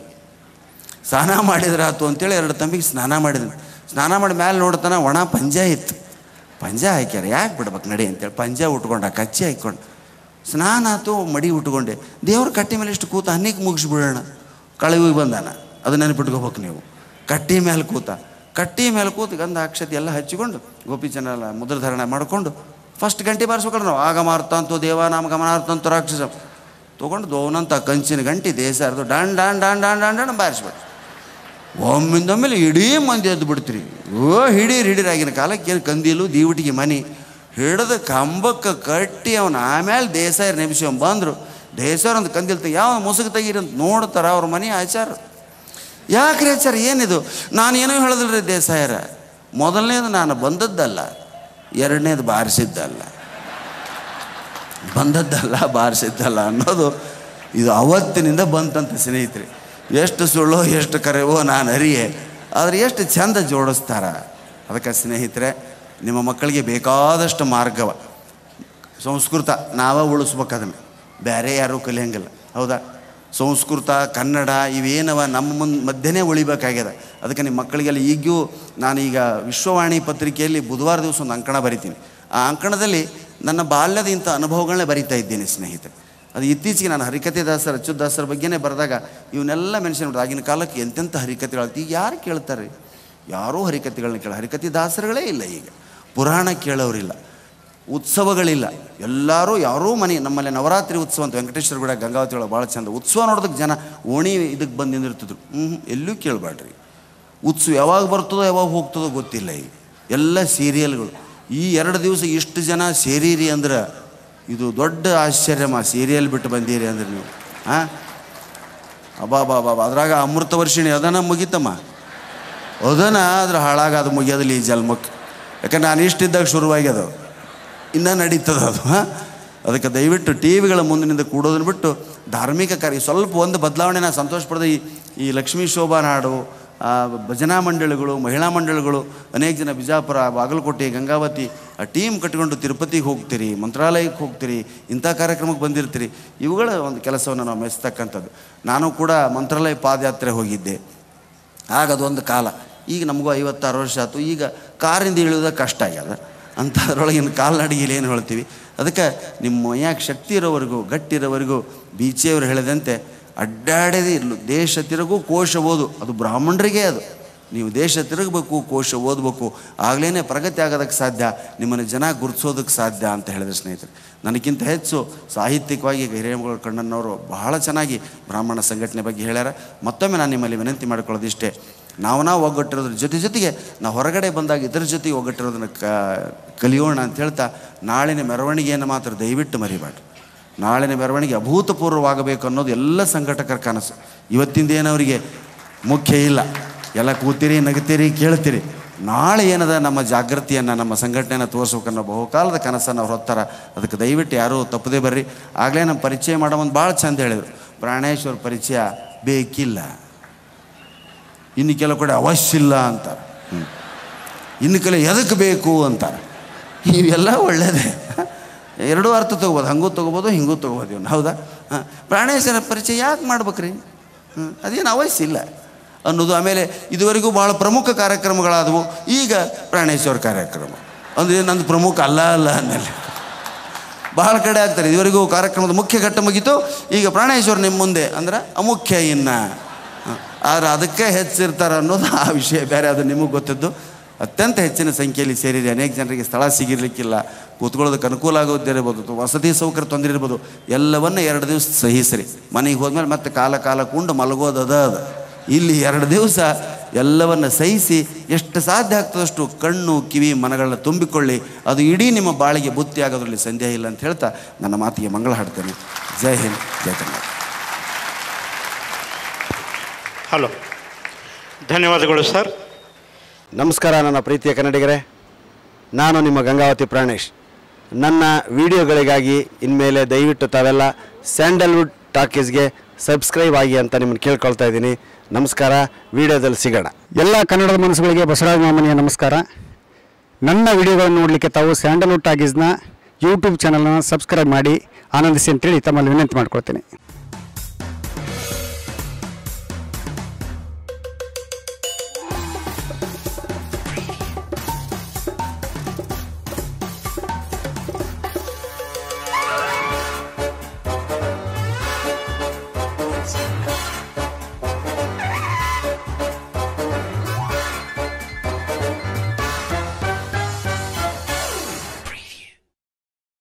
ಸ್ನಾನ ಮಾಡಿದ್ರೆ ಆತು ಅಂತೇಳಿ ಎರಡು ತಂಬಿಗೆ ಸ್ನಾನ ಮಾಡಿದ್ರು ಸ್ನಾನ ಮಾಡಿ ಮೇಲೆ ನೋಡ್ತಾನೆ ಒಣ ಪಂಜ ಇತ್ತು ಪಂಜ ಹಾಕ್ಯಾರ ಯಾಕೆ ಬಿಡ್ಬೇಕು ನಡಿ ಅಂತೇಳಿ ಪಂಜ ಉಟ್ಕೊಂಡ ಕಚ್ಚಿ ಹಾಕ್ಕೊಂಡು ಸ್ನಾನ ಆತು ಮಡಿ ಉಟ್ಕೊಂಡೆ ದೇವ್ರ ಕಟ್ಟಿ ಮೇಲೆ ಇಷ್ಟು ಕೂತ ಅನ್ನಕ್ಕೆ ಮುಗಿಸ್ಬಿಡೋಣ ಕಳವಿಗೆ ಬಂದಾನ ಅದು ನೆನಪಿಟ್ಕೋಬೇಕು ನೀವು ಕಟ್ಟಿ ಮೇಲೆ ಕೂತ ಕಟ್ಟಿ ಮೇಲೆ ಕೂತು ಗಂಧ ಅಕ್ಷತೆ ಎಲ್ಲ ಹಚ್ಚಿಕೊಂಡು ಗೋಪಿಚನೆಲ್ಲ ಮುದ್ರಧಾರಣೆ ಮಾಡಿಕೊಂಡು ಫಸ್ಟ್ ಗಂಟೆ ಬಾರಿಸ್ಬೇಕಲ್ಲ ನಾವು ಆಗ ಮಾರ್ತಂತು ದೇವ ನಾಮ ಗಮನಾರ್ಥಂತು ರಾಕ್ಷಸ ತೊಗೊಂಡು ದೋನಂತ ಕಂಚಿನ ಗಂಟೆ ದೇಶ ಅರ್ದು ಡಾನ್ ಡಾನ್ ಡಾನ್ ಡಾನ್ ಡಾನ್ ಡಾನ್ ಬಾರಿಸ್ಬೇಕು ಒಮ್ಮಿಂದೊಮ್ಮೆಲೆ ಇಡೀ ಮಂದಿ ಎದ್ದು ಬಿಡ್ತೀರಿ ಓ ಹಿಡೀರಿ ಹಿಡೀರಿ ಆಗಿನ ಕಾಲಕ್ಕೆ ಏನು ಕಂದಿಲು ದೀವಟಿಗೆ ಮನಿ ಹಿಡಿದು ಕಂಬಕ್ಕೆ ಕಟ್ಟಿ ಅವನು ಆಮೇಲೆ ದೇಸಾಯರ್ ನೆಬಿಸಿ ಬಂದರು ದೇಸಾಯರ್ ಅಂತ ಕಂದಿಲ್ ತೆಗಿ ಯಾವ ಮುಸುಕು ತೆಗೀರಿ ಅಂತ ನೋಡ್ತಾರ ಅವ್ರ ಮನೆ ಆಚಾರ ಯಾಕ್ರಿ ಆಚಾರ ಏನಿದು ನಾನು ಏನೂ ಹೇಳಿದಿಲ್ಲ ರೀ ದೇಸಾಯರ ಮೊದಲನೇದು ನಾನು ಬಂದದ್ದಲ್ಲ ಎರಡನೇದು ಬಾರಿಸಿದ್ದಲ್ಲ ಬಂದದ್ದಲ್ಲ ಬಾರಿಸಿದ್ದಲ್ಲ ಅನ್ನೋದು ಇದು ಅವತ್ತಿನಿಂದ ಬಂತಂತ ಸ್ನೇಹಿತರೆ ಎಷ್ಟು ಸುಳ್ಳು ಎಷ್ಟು ಕರೆವೋ ನಾನು ಅರಿಯೆ ಆದರೆ ಎಷ್ಟು ಚಂದ ಜೋಡಿಸ್ತಾರ ಅದಕ್ಕೆ ಸ್ನೇಹಿತರೆ ನಿಮ್ಮ ಮಕ್ಕಳಿಗೆ ಬೇಕಾದಷ್ಟು ಮಾರ್ಗವ ಸಂಸ್ಕೃತ ನಾವ ಉಳಿಸ್ಬೇಕು ಅದನ್ನು ಬೇರೆ ಯಾರೂ ಕಲಿಯಂಗಿಲ್ಲ ಹೌದಾ ಸಂಸ್ಕೃತ ಕನ್ನಡ ಇವೇನವ ನಮ್ಮ ಮುಂದೆ ಮಧ್ಯನೇ ಉಳಿಬೇಕಾಗ್ಯದ ಅದಕ್ಕೆ ನಿಮ್ಮ ಮಕ್ಕಳಿಗೆಲ್ಲ ಈಗ್ಯೂ ನಾನೀಗ ವಿಶ್ವವಾಣಿ ಪತ್ರಿಕೆಯಲ್ಲಿ ಬುಧವಾರ ದಿವಸ ಒಂದು ಅಂಕಣ ಬರಿತೀನಿ ಆ ಅಂಕಣದಲ್ಲಿ ನನ್ನ ಬಾಲ್ಯದ ಇಂಥ ಅನುಭವಗಳನ್ನೇ ಬರಿತಾ ಇದ್ದೇನೆ ಸ್ನೇಹಿತರೆ ಅದು ಇತ್ತೀಚೆಗೆ ನಾನು ಹರಿಕತೆ ದಾಸರ ಅಚ್ಯುತದಾಸರ ಬಗ್ಗೆನೇ ಬರೆದಾಗ ಇವನ್ನೆಲ್ಲ ಮೆನ್ಷನ್ ಮಾಡಿದೆ ಆಗಿನ ಕಾಲಕ್ಕೆ ಎಂತೆಂಥ ಹರಿಕತೆಗಳು ಈಗ ಯಾರು ಕೇಳ್ತಾರೆ ಯಾರೂ ಹರಿಕತೆಗಳನ್ನ ಕೇಳ ಹರಿಕತೆ ದಾಸರುಗಳೇ ಇಲ್ಲ ಈಗ ಪುರಾಣ ಕೇಳೋರಿಲ್ಲ ಉತ್ಸವಗಳಿಲ್ಲ ಎಲ್ಲರೂ ಯಾರೂ ಮನೆ ನಮ್ಮಲ್ಲಿ ನವರಾತ್ರಿ ಉತ್ಸವ ಅಂತ ವೆಂಕಟೇಶ್ವರ ಗುಡ ಗಂಗಾವತಿ ಒಳಗೆ ಭಾಳ ಚಂದ ಉತ್ಸವ ನೋಡೋದಕ್ಕೆ ಜನ ಓಣಿ ಇದಕ್ಕೆ ಬಂದು ನಿಂದಿರ್ತಿದ್ರು ಹ್ಞೂ ಎಲ್ಲೂ ಕೇಳಬೇಡ್ರಿ ಉತ್ಸವ ಯಾವಾಗ ಬರ್ತದೋ ಯಾವಾಗ ಹೋಗ್ತದೋ ಗೊತ್ತಿಲ್ಲ ಈಗ ಎಲ್ಲ ಸೀರಿಯಲ್ಗಳು ಈ ಎರಡು ದಿವಸ ಇಷ್ಟು ಜನ ಸೇರೀರಿ ಅಂದ್ರೆ ಇದು ದೊಡ್ಡ ಆಶ್ಚರ್ಯಮ್ಮ ಸೀರಿಯಲ್ ಬಿಟ್ಟು ಬಂದೀರಿ ಅಂದ್ರೆ ನೀವು ಹಾಂ ಅಬಾ ಬಾ ಬಾ ಅದ್ರಾಗ ಅಮೃತ ವರ್ಷಿಣಿ ಅದನ್ನ ಮುಗಿತಮ್ಮ ಅದನ್ನ ಅದ್ರ ಹಾಳಾಗ ಅದು ಮುಗಿಯೋದಿಲ್ಲ ಈ ಜನ್ಮಕ್ಕೆ ಯಾಕಂದ್ರೆ ನಾನು ಇಷ್ಟಿದ್ದಾಗ ಶುರುವಾಗ್ಯದ ಅದು ಇನ್ನೂ ನಡೀತದೆ ಅದು ಹಾಂ ಅದಕ್ಕೆ ದಯವಿಟ್ಟು ಟಿ ವಿಗಳ ಮುಂದಿನಿಂದ ಕೂಡೋದನ್ನ ಬಿಟ್ಟು ಧಾರ್ಮಿಕ ಕಾರ್ಯ ಸ್ವಲ್ಪ ಒಂದು ಬದಲಾವಣೆ ನಾನು ಸಂತೋಷ ಪಡೆದ ಈ ಈ ಲಕ್ಷ್ಮೀ ಶೋಭಾ ನಾಡು ಆ, ಭಜನಾ ಮಂಡಳಿಗಳು ಮಹಿಳಾ ಮಂಡಳಿಗಳು ಅನೇಕ ಜನ ಬಿಜಾಪುರ ಬಾಗಲಕೋಟೆ ಗಂಗಾವತಿ ಆ ಟೀಮ್ ಕಟ್ಕೊಂಡು ತಿರುಪತಿಗೆ ಹೋಗ್ತೀರಿ ಮಂತ್ರಾಲಯಕ್ಕೆ ಹೋಗ್ತೀರಿ ಇಂಥ ಕಾರ್ಯಕ್ರಮಕ್ಕೆ ಬಂದಿರ್ತೀರಿ ಇವುಗಳ ಒಂದು ಕೆಲಸವನ್ನು ನಾವು ಮೆಚ್ಚತಕ್ಕಂಥದ್ದು ನಾನು ಕೂಡ ಮಂತ್ರಾಲಯ ಪಾದಯಾತ್ರೆ ಹೋಗಿದ್ದೆ ಆಗ ಅದೊಂದು ಕಾಲ ಈಗ ನಮಗೂ ಐವತ್ತಾರು ವರ್ಷ ಆಯ್ತು ಈಗ ಕಾರಿಂದ ಇಳಿಯೋದ ಕಷ್ಟ ಆಗ್ಯದ ಅಂಥದ್ರೊಳಗಿನ ಕಾಲ್ನಡಿಗೆಲಿ ಏನು ಹೇಳ್ತೀವಿ ಅದಕ್ಕೆ ನಿಮ್ಮ ಮೈಯಾಗ ಶಕ್ತಿ ಇರೋವರೆಗೂ ಗಟ್ಟಿ ಇರೋವರೆಗೂ ಬೀಚಿಯವರು ಹೇಳಿದಂತೆ ಅಡ್ಡಾಡದೇ ಇರಲು ದೇಶ ತಿರುಗು ಕೋಶ ಓದು ಅದು ಬ್ರಾಹ್ಮಣರಿಗೆ ಅದು ನೀವು ದೇಶ ತಿರುಗಬೇಕು ಕೋಶ ಓದಬೇಕು ಆಗಲೇ ಪ್ರಗತಿ ಆಗೋದಕ್ಕೆ ಸಾಧ್ಯ ನಿಮ್ಮನ್ನು ಜನ ಗುರುತಿಸೋದಕ್ಕೆ ಸಾಧ್ಯ ಅಂತ ಹೇಳಿದ್ರು ಸ್ನೇಹಿತರೆ ನನಗಿಂತ ಹೆಚ್ಚು ಸಾಹಿತ್ಯಿಕವಾಗಿ ಹಿರೇಮಗಳ ಕಣ್ಣನವರು ಬಹಳ ಚೆನ್ನಾಗಿ ಬ್ರಾಹ್ಮಣ ಸಂಘಟನೆ ಬಗ್ಗೆ ಹೇಳ್ಯಾರ ಮತ್ತೊಮ್ಮೆ ನಾನು ನಿಮ್ಮಲ್ಲಿ ವಿನಂತಿ ಮಾಡ್ಕೊಳ್ಳೋದಿಷ್ಟೇ ನಾವು ನಾವು ಒಗ್ಗಟ್ಟಿರೋದ್ರ ಜೊತೆ ಜೊತೆಗೆ ನಾವು ಹೊರಗಡೆ ಬಂದಾಗ ಇದರ ಜೊತೆಗೆ ಒಗ್ಗಟ್ಟಿರೋದನ್ನು ಕ ಕಲಿಯೋಣ ಅಂತ ಹೇಳ್ತಾ ನಾಳಿನ ಮೆರವಣಿಗೆಯನ್ನು ಮಾತ್ರ ದಯವಿಟ್ಟು ಮರಿಬೇಡ್ರಿ ನಾಳಿನ ಮೆರವಣಿಗೆ ಅಭೂತಪೂರ್ವವಾಗಬೇಕು ಅನ್ನೋದು ಎಲ್ಲ ಸಂಘಟಕರ ಕನಸು ಇವತ್ತಿಂದ ಏನವರಿಗೆ ಮುಖ್ಯ ಇಲ್ಲ ಎಲ್ಲ ಕೂತೀರಿ ನಗತೀರಿ ಕೇಳ್ತೀರಿ ನಾಳೆ ಏನದ ನಮ್ಮ ಜಾಗೃತಿಯನ್ನು ನಮ್ಮ ಸಂಘಟನೆಯನ್ನು ತೋರಿಸ್ಬೇಕನ್ನೋ ಬಹುಕಾಲದ ಕನಸನ್ನು ಅವ್ರು ಹೊತ್ತಾರ ಅದಕ್ಕೆ ದಯವಿಟ್ಟು ಯಾರೂ ತಪ್ಪದೇ ಬರ್ರಿ ಆಗಲೇ ನಮ್ಮ ಪರಿಚಯ ಮಾಡೋ ಒಂದು ಭಾಳ ಚಂದ ಹೇಳಿದರು ಪ್ರಾಣೇಶ್ವರ ಪರಿಚಯ ಬೇಕಿಲ್ಲ ಇನ್ನು ಕೆಲವು ಕಡೆ ಅವಶ್ಯ ಇಲ್ಲ ಅಂತಾರೆ ಹ್ಮ್. ಇನ್ನು ಕೆಲ ಎದಕ್ಕೆ ಬೇಕು ಅಂತಾರೆ ಇವೆಲ್ಲ ಒಳ್ಳೆಯದೇ ಎರಡೂ ಅರ್ಥ ತೊಗೋಬೋದು ಹಂಗೂ ತೊಗೋಬೋದು ಹಿಂಗೂ ತೊಗೋಬೋದು ಇವನು ಹೌದಾ ಹಾಂ ಪ್ರಾಣೇಶ್ವರ ಪರಿಚಯ ಯಾಕೆ ಮಾಡ್ಬೇಕ್ರಿ ಹ್ಞೂ ಅದೇನು ಅವಶ್ಯ ಇಲ್ಲ ಅನ್ನೋದು ಆಮೇಲೆ ಇದುವರೆಗೂ ಭಾಳ ಪ್ರಮುಖ ಕಾರ್ಯಕ್ರಮಗಳಾದವು ಈಗ ಪ್ರಾಣೇಶ್ವರ ಕಾರ್ಯಕ್ರಮ ಅಂದರೆ ನಂದು ಪ್ರಮುಖ ಅಲ್ಲ ಅಲ್ಲ ಅನ್ನಲ್ಲಿ ಬಹಳ ಕಡೆ ಆಗ್ತಾರೆ ಇದುವರೆಗೂ ಕಾರ್ಯಕ್ರಮದ ಮುಖ್ಯ ಘಟ್ಟ ಮುಗೀತು ಈಗ ಪ್ರಾಣೇಶ್ವರ ನಿಮ್ಮ ಮುಂದೆ ಅಂದ್ರೆ ಅಮುಖ್ಯ ಇನ್ನು ಆದ್ರೆ ಅದಕ್ಕೆ ಹೆಚ್ಚಿರ್ತಾರೆ ಅನ್ನೋದು ಆ ವಿಷಯ ಬೇರೆ ಅದು ನಿಮಗೆ ಗೊತ್ತಿದ್ದು ಅತ್ಯಂತ ಹೆಚ್ಚಿನ ಸಂಖ್ಯೆಯಲ್ಲಿ ಸೇರಿದೆ ಅನೇಕ ಜನರಿಗೆ ಸ್ಥಳ ಸಿಗಿರ್ಲಿಕ್ಕಿಲ್ಲ ಕೂತ್ಕೊಳ್ಳೋದಕ್ಕೆ ಅನುಕೂಲ ಆಗೋದಿರ್ಬೋದು ಅಥವಾ ವಸತಿ ಸೌಕರ್ಯ ತೊಂದರೆ ಇರ್ಬೋದು ಎಲ್ಲವನ್ನ ಎರಡು ದಿವಸ ಸಹಿಸ್ರಿ ಮನೆಗೆ ಹೋದ್ಮೇಲೆ ಮತ್ತೆ ಕಾಲ ಕಾಲ ಕುಂಡು ಮಲಗೋದು ಅದ ಅದು ಇಲ್ಲಿ ಎರಡು ದಿವಸ ಎಲ್ಲವನ್ನ ಸಹಿಸಿ ಎಷ್ಟು ಸಾಧ್ಯ ಆಗ್ತದಷ್ಟು ಕಣ್ಣು ಕಿವಿ ಮನಗಳನ್ನ ತುಂಬಿಕೊಳ್ಳಿ ಅದು ಇಡೀ ನಿಮ್ಮ ಬಾಳಿಗೆ ಬುತ್ತಿ ಆಗೋದ್ರಲ್ಲಿ ಸಂದೇಹ ಇಲ್ಲ ಅಂತ ಹೇಳ್ತಾ ನನ್ನ ಮಾತಿಗೆ ಮಂಗಳ ಹಾಡ್ತೇನೆ ಜೈ ಹಿಂದ್ ಜೈ ಕರ್ನಾಟಕ ಹಲೋ ಧನ್ಯವಾದಗಳು ಸರ್ ನಮಸ್ಕಾರ ನನ್ನ ಪ್ರೀತಿಯ ಕನ್ನಡಿಗರೇ ನಾನು ನಿಮ್ಮ ಗಂಗಾವತಿ ಪ್ರಾಣೇಶ್ ನನ್ನ ವಿಡಿಯೋಗಳಿಗಾಗಿ ಇನ್ಮೇಲೆ ದಯವಿಟ್ಟು ತಾವೆಲ್ಲ ಸ್ಯಾಂಡಲ್ವುಡ್ ಟಾಕೀಸ್ಗೆ ಸಬ್ಸ್ಕ್ರೈಬ್ ಆಗಿ ಅಂತ ನಿಮ್ಮನ್ನು ಕೇಳ್ಕೊಳ್ತಾ ಇದ್ದೀನಿ ನಮಸ್ಕಾರ ವಿಡಿಯೋದಲ್ಲಿ ಸಿಗೋಣ ಎಲ್ಲ ಕನ್ನಡದ ಮನಸ್ಸುಗಳಿಗೆ ಬಸವರಾಜ ಮಾಮನಿಯ ನಮಸ್ಕಾರ ನನ್ನ ವಿಡಿಯೋಗಳನ್ನು ನೋಡಲಿಕ್ಕೆ ತಾವು ಸ್ಯಾಂಡಲ್ವುಡ್ ಟಾಗೀಸ್ನ ಯೂಟ್ಯೂಬ್ ಚಾನಲ್ನ ಸಬ್ಸ್ಕ್ರೈಬ್ ಮಾಡಿ ಆನಂದಿಸಿ ಅಂತೇಳಿ ತಮ್ಮಲ್ಲಿ ವಿನಂತಿ ಮಾಡ್ಕೊಳ್ತೀನಿ